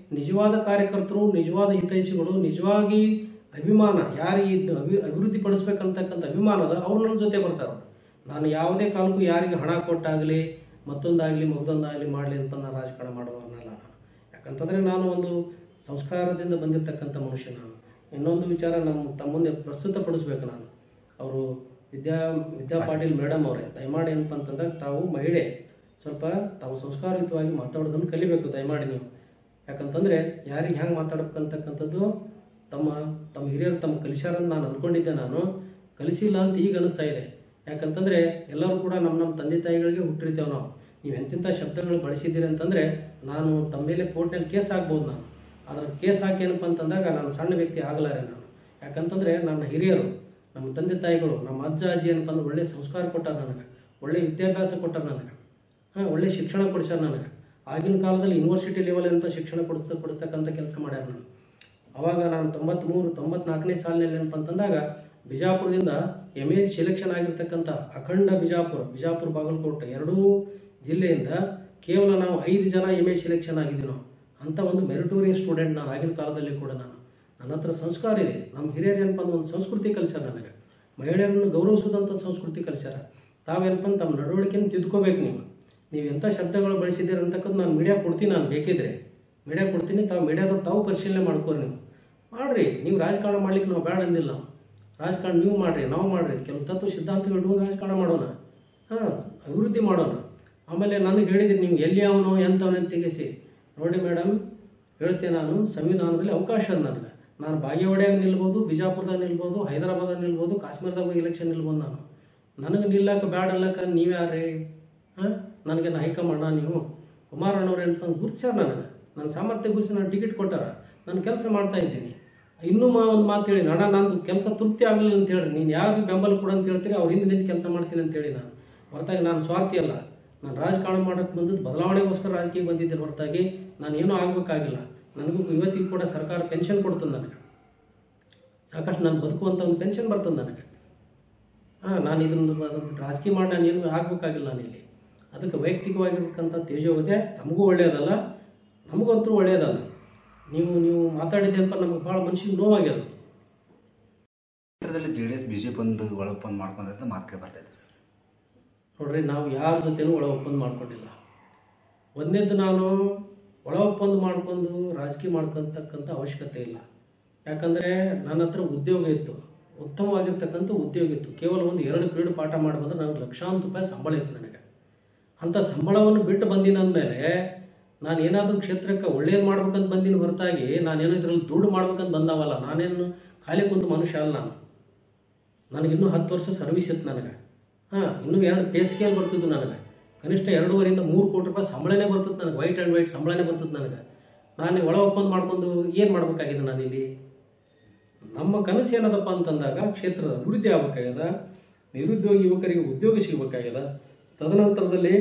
ನಿಜವಾದ ಕಾರ್ಯಕರ್ತರು ನಿಜವಾದ ಹಿತೈಷಿಗಳು ನಿಜವಾಗಿ ಅಭಿಮಾನ ಯಾರಿಗೆ ಅಭಿ ಅಭಿವೃದ್ಧಿ ಪಡಿಸ್ಬೇಕಂತಕ್ಕಂಥ ಅಭಿಮಾನದ ಅವ್ರು ನನ್ನ ಜೊತೆ ಬರ್ತಾರೆ ನಾನು ಯಾವುದೇ ಕಾಲಕ್ಕೂ ಯಾರಿಗೆ ಹಣ ಕೊಟ್ಟಾಗಲಿ ಮತ್ತೊಂದಾಗಲಿ ಮಗದೊಂದಾಗಲಿ ಮಾಡಲಿ ಅಂತ ನಾನು ರಾಜಕಾರಣ ಮಾಡುವವನಲ್ಲ ನಾನು ಯಾಕಂತಂದರೆ ನಾನು ಒಂದು ಸಂಸ್ಕಾರದಿಂದ ಬಂದಿರತಕ್ಕಂಥ ಮನುಷ್ಯ ನಾನು ಇನ್ನೊಂದು ವಿಚಾರ ನಮ್ಮ ತಮ್ಮ ಮುಂದೆ ಪ್ರಸ್ತುತಪಡಿಸ್ಬೇಕು ನಾನು ಅವರು ವಿದ್ಯಾ ವಿದ್ಯಾ ಪಾಟೀಲ್ ಮೇಡಮ್ ಅವರೇ ದಯಮಾಡಿ ಏನಪ್ಪ ಅಂತಂದ್ರೆ ತಾವು ಮಹಿಳೆ ಸ್ವಲ್ಪ ತಾವು ಸಂಸ್ಕಾರಯುತವಾಗಿ ಮಾತಾಡೋದನ್ನು ಕಲಿಬೇಕು ದಯಮಾಡಿ ನೀವು ಯಾಕಂತಂದರೆ ಯಾರಿಗೆ ಹೆಂಗೆ ಮಾತಾಡ್ಬೇಕಂತಕ್ಕಂಥದ್ದು ತಮ್ಮ ತಮ್ಮ ಹಿರಿಯರು ತಮ್ಮ ಕಲಿಸ್ಯಾರಂತ ನಾನು ಅಂದ್ಕೊಂಡಿದ್ದೆ ನಾನು ಕಲಿಸಿಲ್ಲ ಅಂತ ಈಗ ಅನಿಸ್ತಾ ಇದೆ ಯಾಕಂತಂದರೆ ಎಲ್ಲರೂ ಕೂಡ ನಮ್ಮ ನಮ್ಮ ತಂದೆ ತಾಯಿಗಳಿಗೆ ಹುಟ್ಟಿರ್ತೇವೆ ನಾವು ನೀವು ಎಂತೆಂಥ ಶಬ್ದಗಳು ಬಳಸಿದ್ದೀರಿ ಅಂತಂದರೆ ನಾನು ತಮ್ಮ ಮೇಲೆ ಕೋರ್ಟ್ನಲ್ಲಿ ಕೇಸ್ ಹಾಕ್ಬೋದು ನಾನು ಅದರ ಕೇಸ್ ಹಾಕಿ ಏನಪ್ಪ ಅಂತಂದಾಗ ನಾನು ಸಣ್ಣ ವ್ಯಕ್ತಿ ಆಗಲಾರೆ ನಾನು ಯಾಕಂತಂದರೆ ನನ್ನ ಹಿರಿಯರು ನಮ್ಮ ತಂದೆ ತಾಯಿಗಳು ನಮ್ಮ ಅಜ್ಜ ಅಜ್ಜಿ ಏನಪ್ಪ ಅಂದ್ರೆ ಒಳ್ಳೆ ಸಂಸ್ಕಾರ ಕೊಟ್ಟಾರ ನನಗೆ ಒಳ್ಳೆ ವಿದ್ಯಾಭ್ಯಾಸ ಕೊಟ್ಟಾರ ನನಗೆ ಹಾಂ ಒಳ್ಳೆ ಶಿಕ್ಷಣ ಕೊಡಿಸ್ಯಾರ ನನಗೆ ಆಗಿನ ಕಾಲದಲ್ಲಿ ಯೂನಿವರ್ಸಿಟಿ ಲೆವೆಲ್ ಅಂತ ಶಿಕ್ಷಣ ಕೊಡಿಸ್ ಕೊಡಿಸ್ತಕ್ಕಂಥ ಕೆಲಸ ಮಾಡ್ಯಾರ ನಾನು ಅವಾಗ ನಾನು ತೊಂಬತ್ತ್ಮೂರು ತೊಂಬತ್ನಾಲ್ಕನೇ ಸಾಲಿನಲ್ಲಿ ಏನಪ್ಪ ಅಂತಂದಾಗ ಬಿಜಾಪುರದಿಂದ ಎಮ್ ಎ ಸೆಲೆಕ್ಷನ್ ಆಗಿರ್ತಕ್ಕಂಥ ಅಖಂಡ ಬಿಜಾಪುರ ಬಿಜಾಪುರ ಬಾಗಲಕೋಟೆ ಎರಡೂ ಜಿಲ್ಲೆಯಿಂದ ಕೇವಲ ನಾವು ಐದು ಜನ ಎಮ್ ಎ ಸೆಲೆಕ್ಷನ್ ಆಗಿದ್ವಿ ನಾವು ಅಂಥ ಒಂದು ಮೆರಿಟೋರಿಯಸ್ ಸ್ಟೂಡೆಂಟ್ ನಾನು ಆಗಿನ ಕಾಲದಲ್ಲಿ ಕೂಡ ನಾನು ನನ್ನ ಹತ್ರ ಸಂಸ್ಕಾರ ಇದೆ ನಮ್ಮ ಹಿರಿಯರು ಏನಪ್ಪ ಅಂದ್ರೆ ಒಂದು ಸಂಸ್ಕೃತಿ ಕಲಿಸ್ಯಾರ ನನಗೆ ಮಹಿಳೆಯರನ್ನು ಗೌರವಿಸೋದಂಥ ಸಂಸ್ಕೃತಿ ಕಲಿಸ್ಯಾರ ತಾವೇನಪ್ಪ ಅಂದ್ರೆ ತಮ್ಮ ನಡವಳಿಕೆಯನ್ನು ತಿದ್ಕೋಬೇಕು ನೀವು ನೀವು ಎಂಥ ಶಬ್ದಗಳು ಬಳಸಿದ್ದೀರ ಅಂತಕ್ಕದ್ದು ನಾನು ಮೀಡಿಯಾ ಕೊಡ್ತೀನಿ ನಾನು ಬೇಕಿದ್ರೆ ಮೀಡಿಯಾ ಕೊಡ್ತೀನಿ ತಾವು ಮೀಡಿಯಾದ ತಾವು ಪರಿಶೀಲನೆ ಮಾಡ್ಕೋರಿ ನೀವು ಮಾಡ್ರಿ ನೀವು ರಾಜಕಾರಣ ಮಾಡ್ಲಿಕ್ಕೆ ನಾವು ಬೇಡ ಅಂದಿಲ್ಲ ನಾವು ರಾಜಕಾರಣ ನೀವು ಮಾಡ್ರಿ ನಾವು ಮಾಡ್ರಿ ಕೆಲವು ತತ್ವ ಸಿದ್ಧಾಂತಗಳು ರಾಜಕಾರಣ ಮಾಡೋಣ ಹಾಂ ಅಭಿವೃದ್ಧಿ ಮಾಡೋಣ ಆಮೇಲೆ ನನಗೆ ಹೇಳಿದ್ರಿ ನೀವು ಎಲ್ಲಿ ಅವನು ಎಂಥವನು ಅಂತ ತೆಗೆಸಿ ನೋಡಿ ಮೇಡಮ್ ಹೇಳ್ತೇನೆ ನಾನು ಸಂವಿಧಾನದಲ್ಲಿ ಅವಕಾಶ ಅದ ನನಗೆ ನಾನು ಬಾಗೇವಾಡಿಯಾಗ ನಿಲ್ಬೋದು ಬಿಜಾಪುರದಾಗ ನಿಲ್ಬೋದು ಹೈದರಾಬಾದಾಗ ನಿಲ್ಬೋದು ಕಾಶ್ಮೀರದಾಗ ಹೋಗಿ ಎಲೆಕ್ಷನ್ ನಿಲ್ಬೋದು ನಾನು ನನಗೆ ನಿಲ್ಲಕ್ಕೆ ಬ್ಯಾಡ ಅಲ್ಲಕ್ಕ ನೀವ್ಯಾರೇ ಹಾಂ ನನಗೆ ಹೈಕಮಾಂಡ ನೀವು ಕುಮಾರಣ್ಣವ್ರು ಏನಪ್ಪ ಗುರ್ಸ್ಯಾರ ನನಗೆ ನನ್ನ ಸಾಮರ್ಥ್ಯ ಗುರುಸಿ ನಾನು ಟಿಕೆಟ್ ಕೊಟ್ಟಾರ ನಾನು ಕೆಲಸ ಮಾಡ್ತಾ ಇದ್ದೀನಿ ಇನ್ನೂ ಮಾ ಒಂದು ಮಾತು ಹೇಳಿ ಅಣ್ಣ ನಂದು ಕೆಲಸ ತೃಪ್ತಿ ಆಗಲಿಲ್ಲ ಅಂತ ಹೇಳಿ ನೀನು ಯಾರು ಬೆಂಬಲ ಕೊಡು ಅಂತ ಹೇಳ್ತೀರಿ ಅವ್ರ ಹಿಂದೆ ನಿಂತು ಕೆಲಸ ಮಾಡ್ತೀನಿ ಅಂತೇಳಿ ನಾನು ಹೊರತಾಗಿ ನಾನು ಸ್ವಾರ್ಥಿ ಅಲ್ಲ ನಾನು ರಾಜಕಾರಣ ಮಾಡೋಕ್ಕೆ ಬಂದದ್ದು ಬದಲಾವಣೆಗೋಸ್ಕರ ರಾಜಕೀಯ ಬಂದಿದ್ದೆ ಹೊರತಾಗಿ ನಾನು ಏನೂ ಆಗಬೇಕಾಗಿಲ್ಲ ನನಗೂ ಇವತ್ತಿಗೂ ಕೂಡ ಸರ್ಕಾರ ಪೆನ್ಷನ್ ಕೊಡ್ತದೆ ನನಗೆ ಸಾಕಷ್ಟು ನಾನು ಬದುಕುವಂಥ ಒಂದು ಪೆನ್ಷನ್ ಬರ್ತದೆ ನನಗೆ ಹಾಂ ನಾನು ಇದನ್ನು ಅದನ್ನ ರಾಜಕೀಯ ಮಾಡಿ ನಾನು ಏನು ಆಗಬೇಕಾಗಿಲ್ಲ ನಾನು ಇಲ್ಲಿ ಅದಕ್ಕೆ ವೈಯಕ್ತಿಕವಾಗಿರ್ತಕ್ಕಂಥ ತೇಜೋವಧೆ ತಮಗೂ ಒಳ್ಳೆಯದಲ್ಲ ನಮಗಂತೂ ಒಳ್ಳೆಯದಲ್ಲ ನೀವು ನೀವು ಮಾತಾಡಿದ್ದೆಪ್ಪ ನಮಗೆ ಭಾಳ ಮನ್ಸಿಗೆ ನೋವಾಗ್ಯದ ಕ್ಷೇತ್ರದಲ್ಲಿ J D S B J P ಒಂದು ಒಳಪಂದು ಮಾಡ್ಕೊಂಡಂತ ಮಾತು ಕೇಳಿ ಬರ್ತಾ ಇದೆ ಸರ್ ನೋಡ್ರಿ ನಾವು ಯಾರ ಜೊತೆನೂ ಒಳ ಒಪ್ಪಂದ ಮಾಡ್ಕೊಂಡಿಲ್ಲ ಒಂದನೇದು ನಾನು ಒಳ ಒಪ್ಪಂದ ಮಾಡ್ಕೊಂಡು ರಾಜಕೀಯ ಮಾಡ್ಕೊತಕ್ಕಂಥ ಅವಶ್ಯಕತೆ ಇಲ್ಲ ಯಾಕಂದರೆ ನನ್ನ ಹತ್ರ ಉದ್ಯೋಗ ಇತ್ತು ಉತ್ತಮವಾಗಿರ್ತಕ್ಕಂಥ ಉದ್ಯೋಗ ಇತ್ತು ಕೇವಲ ಒಂದು ಎರಡು ಪೀರಿಯಡ್ ಪಾಠ ಮಾಡ್ಬಂದ್ರೆ ನನಗೆ ಲಕ್ಷಾಂತರ ರೂಪಾಯಿ ಸಂಬಳ ಇತ್ತು ನನಗೆ ಅಂಥ ಸಂಬಳವನ್ನು ಬಿಟ್ಟು ಬಂದಿನ ಅಂದಮೇಲೆ ನಾನು ಏನಾದರೂ ಕ್ಷೇತ್ರಕ್ಕೆ ಒಳ್ಳೇದು ಮಾಡ್ಬೇಕಂತ ಬಂದಿನ ಹೊರತಾಗಿ ನಾನೇನೋ ಇದರಲ್ಲಿ ದುಡ್ಡು ಮಾಡ್ಬೇಕಂತ ಬಂದವಲ್ಲ ನಾನೇನು ಖಾಲಿ ಕುಂತ ಮನುಷ್ಯ ಅಲ್ಲ ನಾನು ನನಗಿನ್ನೂ ಹತ್ತು ವರ್ಷ ಸರ್ವಿಸ್ ಇತ್ತು ನನಗೆ ಹಾಂ ಇನ್ನೂ ಎರಡು ಪೇ ಸ್ಕೇಲ್ ಬರ್ತಿದ್ದು ನನಗೆ ಕನಿಷ್ಠ ಎರಡೂವರೆಯಿಂದ ಮೂರು ಕೋಟಿ ರೂಪಾಯಿ ಸಂಬಳನೇ ಬರ್ತದೆ ನನಗೆ ವೈಟ್ ಆ್ಯಂಡ್ ವೈಟ್ ಸಂಬಳನೇ ಬರ್ತದೆ ನನಗೆ ನಾನು ಒಳ ಒಪ್ಪಂದ ಮಾಡ್ಕೊಂಡು ಏನು ಮಾಡ್ಬೇಕಾಗಿದೆ ನಾನಿಲ್ಲಿ ನಮ್ಮ ಕನಸು ಏನದಪ್ಪ ಅಂತಂದಾಗ ಕ್ಷೇತ್ರದ ಅಭಿವೃದ್ಧಿ ಆಗ್ಬೇಕಾಗ್ಯದ ನಿರುದ್ಯೋಗಿ ಯುವಕರಿಗೆ ಉದ್ಯೋಗ ಸಿಗಬೇಕಾಗ್ಯದ ತದನಂತರದಲ್ಲಿ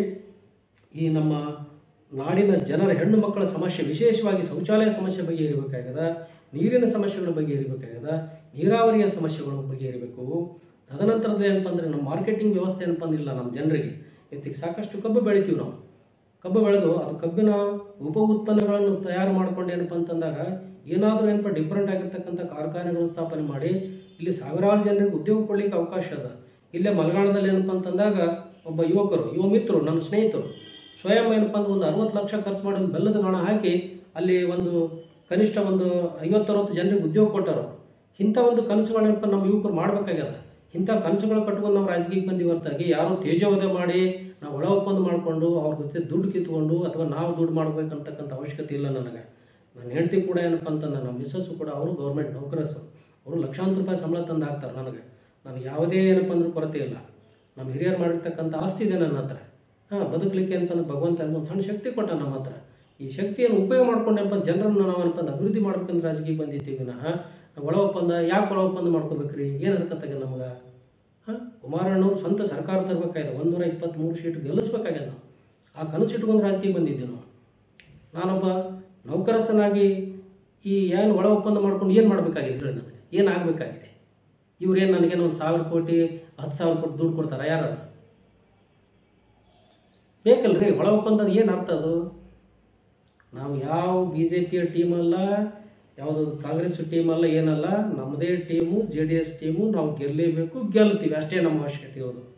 ಈ ನಮ್ಮ ನಾಡಿನ ಜನರ ಹೆಣ್ಣು ಮಕ್ಕಳ ಸಮಸ್ಯೆ ವಿಶೇಷವಾಗಿ ಶೌಚಾಲಯ ಸಮಸ್ಯೆ ಬಗೆಹರಿಬೇಕಾಗ್ಯದ ನೀರಿನ ಸಮಸ್ಯೆಗಳ ಬಗೆಹರಿಬೇಕಾಗ್ಯದ ನೀರಾವರಿಯ ಸಮಸ್ಯೆಗಳು ಬಗೆಹರಿಬೇಕು ತದನಂತರದ ಏನಪ್ಪ ಅಂದರೆ ನಮ್ಮ ಮಾರ್ಕೆಟಿಂಗ್ ವ್ಯವಸ್ಥೆ ಏನಪ್ಪ ಅಂದಿಲ್ಲ ನಮ್ಮ ಜನರಿಗೆ ಇವತ್ತಿಗೆ ಸಾಕಷ್ಟು ಕಬ್ಬು ಬೆಳಿತೀವಿ ನಾವು ಕಬ್ಬು ಬೆಳೆದು ಅದು ಕಬ್ಬಿನ ಉಪ ಉತ್ಪನ್ನಗಳನ್ನು ತಯಾರು ಮಾಡ್ಕೊಂಡು ಏನಪ್ಪ ಅಂತಂದಾಗ ಏನಾದರೂ ಏನಪ್ಪ ಡಿಫ್ರೆಂಟ್ ಆಗಿರ್ತಕ್ಕಂಥ ಕಾರ್ಖಾನೆಗಳನ್ನು ಸ್ಥಾಪನೆ ಮಾಡಿ ಇಲ್ಲಿ ಸಾವಿರಾರು ಜನರಿಗೆ ಉದ್ಯೋಗ ಕೊಡ್ಲಿಕ್ಕೆ ಅವಕಾಶ ಅದ ಇಲ್ಲೇ ಮಲಗಾಣದಲ್ಲಿ ಏನಪ್ಪ ಅಂತಂದಾಗ ಒಬ್ಬ ಯುವಕರು ಯುವ ಮಿತ್ರರು ನನ್ನ ಸ್ನೇಹಿತರು ಸ್ವಯಂ ಏನಪ್ಪ ಅಂದ್ರೆ ಒಂದು ಅರವತ್ತು ಲಕ್ಷ ಖರ್ಚು ಮಾಡಿ ಒಂದು ಬೆಲ್ಲದ ಗಾಣ ಹಾಕಿ ಅಲ್ಲಿ ಒಂದು ಕನಿಷ್ಠ ಒಂದು ಐವತ್ತರವತ್ತು ಜನರಿಗೆ ಉದ್ಯೋಗ ಕೊಟ್ಟರು ಇಂಥ ಒಂದು ಕನಸುಗಳೇನಪ್ಪ ನಮ್ಮ ಯುವಕರು ಮಾಡಬೇಕಾಗ್ಯದ ಇಂಥ ಕನಸುಗಳು ಕಟ್ಕೊಂಡು ನಾವು ರಾಜಕೀಯಕ್ಕೆ ಬಂದಿ ಹೊರತಾಗಿ ಯಾರೋ ತೇಜೋವಧೆ ಮಾಡಿ ನಾವು ಒಳ ಒಪ್ಪಂದ ಮಾಡಿಕೊಂಡು ಅವ್ರ ಜೊತೆ ದುಡ್ಡು ಕಿತ್ಕೊಂಡು ಅಥವಾ ನಾವು ದುಡ್ಡು ಮಾಡ್ಬೇಕಂತಕ್ಕಂಥ ಅವಶ್ಯಕತೆ ಇಲ್ಲ ನನಗೆ ನನ್ನ ಹೆಂಡತಿ ಕೂಡ ಏನಪ್ಪ ಅಂತಂದ್ರೆ ನಮ್ಮ ಮಿಸ್ಸಸ್ಸು ಕೂಡ ಅವರು ಗೌರ್ಮೆಂಟ್ ನೌಕರಸು ಅವರು ಲಕ್ಷಾಂತರ ರೂಪಾಯಿ ಸಂಬಳ ತಂದು ಹಾಕ್ತಾರೆ ನನಗೆ ನನಗೆ ಯಾವುದೇ ಏನಪ್ಪ ಅಂದ್ರೆ ಕೊರತೆ ಇಲ್ಲ ನಮ್ಮ ಹಿರಿಯರು ಮಾಡಿರ್ತಕ್ಕಂಥ ಆಸ್ತಿ ಇದೆ ನನ್ನ ಹತ್ರ ಹಾಂ ಬದುಕಲಿಕ್ಕೆ ಅಂತಂದ್ರೆ ಭಗವಂತ ಒಂದು ಸಣ್ಣ ಶಕ್ತಿ ಕೊಟ್ಟ ನಮ್ಮ ಹತ್ರ ಈ ಶಕ್ತಿಯನ್ನು ಉಪಯೋಗ ಮಾಡ್ಕೊಂಡಪ್ಪ ಜನರನ್ನು ನಾವು ಏನಪ್ಪ ಅಂದ್ರೆ ಅಭಿವೃದ್ಧಿ ಮಾಡ್ಬೇಕಂತ ರಾಜಕೀಯ ಬಂದಿದ್ದೀವಿ ವಿನಃ ಒಳ ಒಪ್ಪಂದ ಯಾಕೆ ಒಳ ಒಪ್ಪಂದ ಮಾಡ್ಕೋಬೇಕ್ರಿ ಏನು ಅನ್ಕತ್ತಾಗ ನಮಗೆ ಹಾಂ ಕುಮಾರಣ್ಣವ್ರು ಸ್ವಂತ ಸರ್ಕಾರ ತರಬೇಕಾಗಿದೆ ಒಂದೂರ ಇಪ್ಪತ್ತ್ಮೂರು ಸೀಟ್ ಗೆಲ್ಲಿಸ್ಬೇಕಾಗ್ಯದ ನಾವು ಆ ಕನಸು ಇಟ್ಕೊಂಡು ರಾಜಕೀಯ ಬಂದಿದ್ದೀವಿ ನಾವು ನಾನೊಬ್ಬ ನೌಕರಸ್ಥನಾಗಿ ಈ ಏನು ಒಳ ಒಪ್ಪಂದ ಮಾಡ್ಕೊಂಡು ಏನು ಮಾಡಬೇಕಾಗಿದೆ ಹೇಳಿ ನನಗೆ ಏನು ಆಗಬೇಕಾಗಿದೆ ಇವ್ರೇನು ನನಗೇನು ಒಂದು ಸಾವಿರ ಕೋಟಿ ಹತ್ತು ಸಾವಿರ ಕೋಟಿ ದುಡ್ಡು ಕೊಡ್ತಾರೆ ಯಾರು ಬೇಕಲ್ರಿ ಒಳ ಒಪ್ಪಂದ ಏನು ಅರ್ಥ ಅದು ನಾವು ಯಾವ ಬಿ ಜೆ ಪಿಯ ಟೀಮ್ ಅಲ್ಲ ಯಾವುದೋ ಕಾಂಗ್ರೆಸ್ ಟೀಮ್ ಅಲ್ಲ ಏನಲ್ಲ ನಮ್ಮದೇ team J D S team ನಾವು ಗೆಲ್ಲಲೇಬೇಕು ಗೆಲ್ತೀವಿ ಅಷ್ಟೇ ನಮ್ಮ ಅವಶ್ಯಕತೆ ಇರೋದು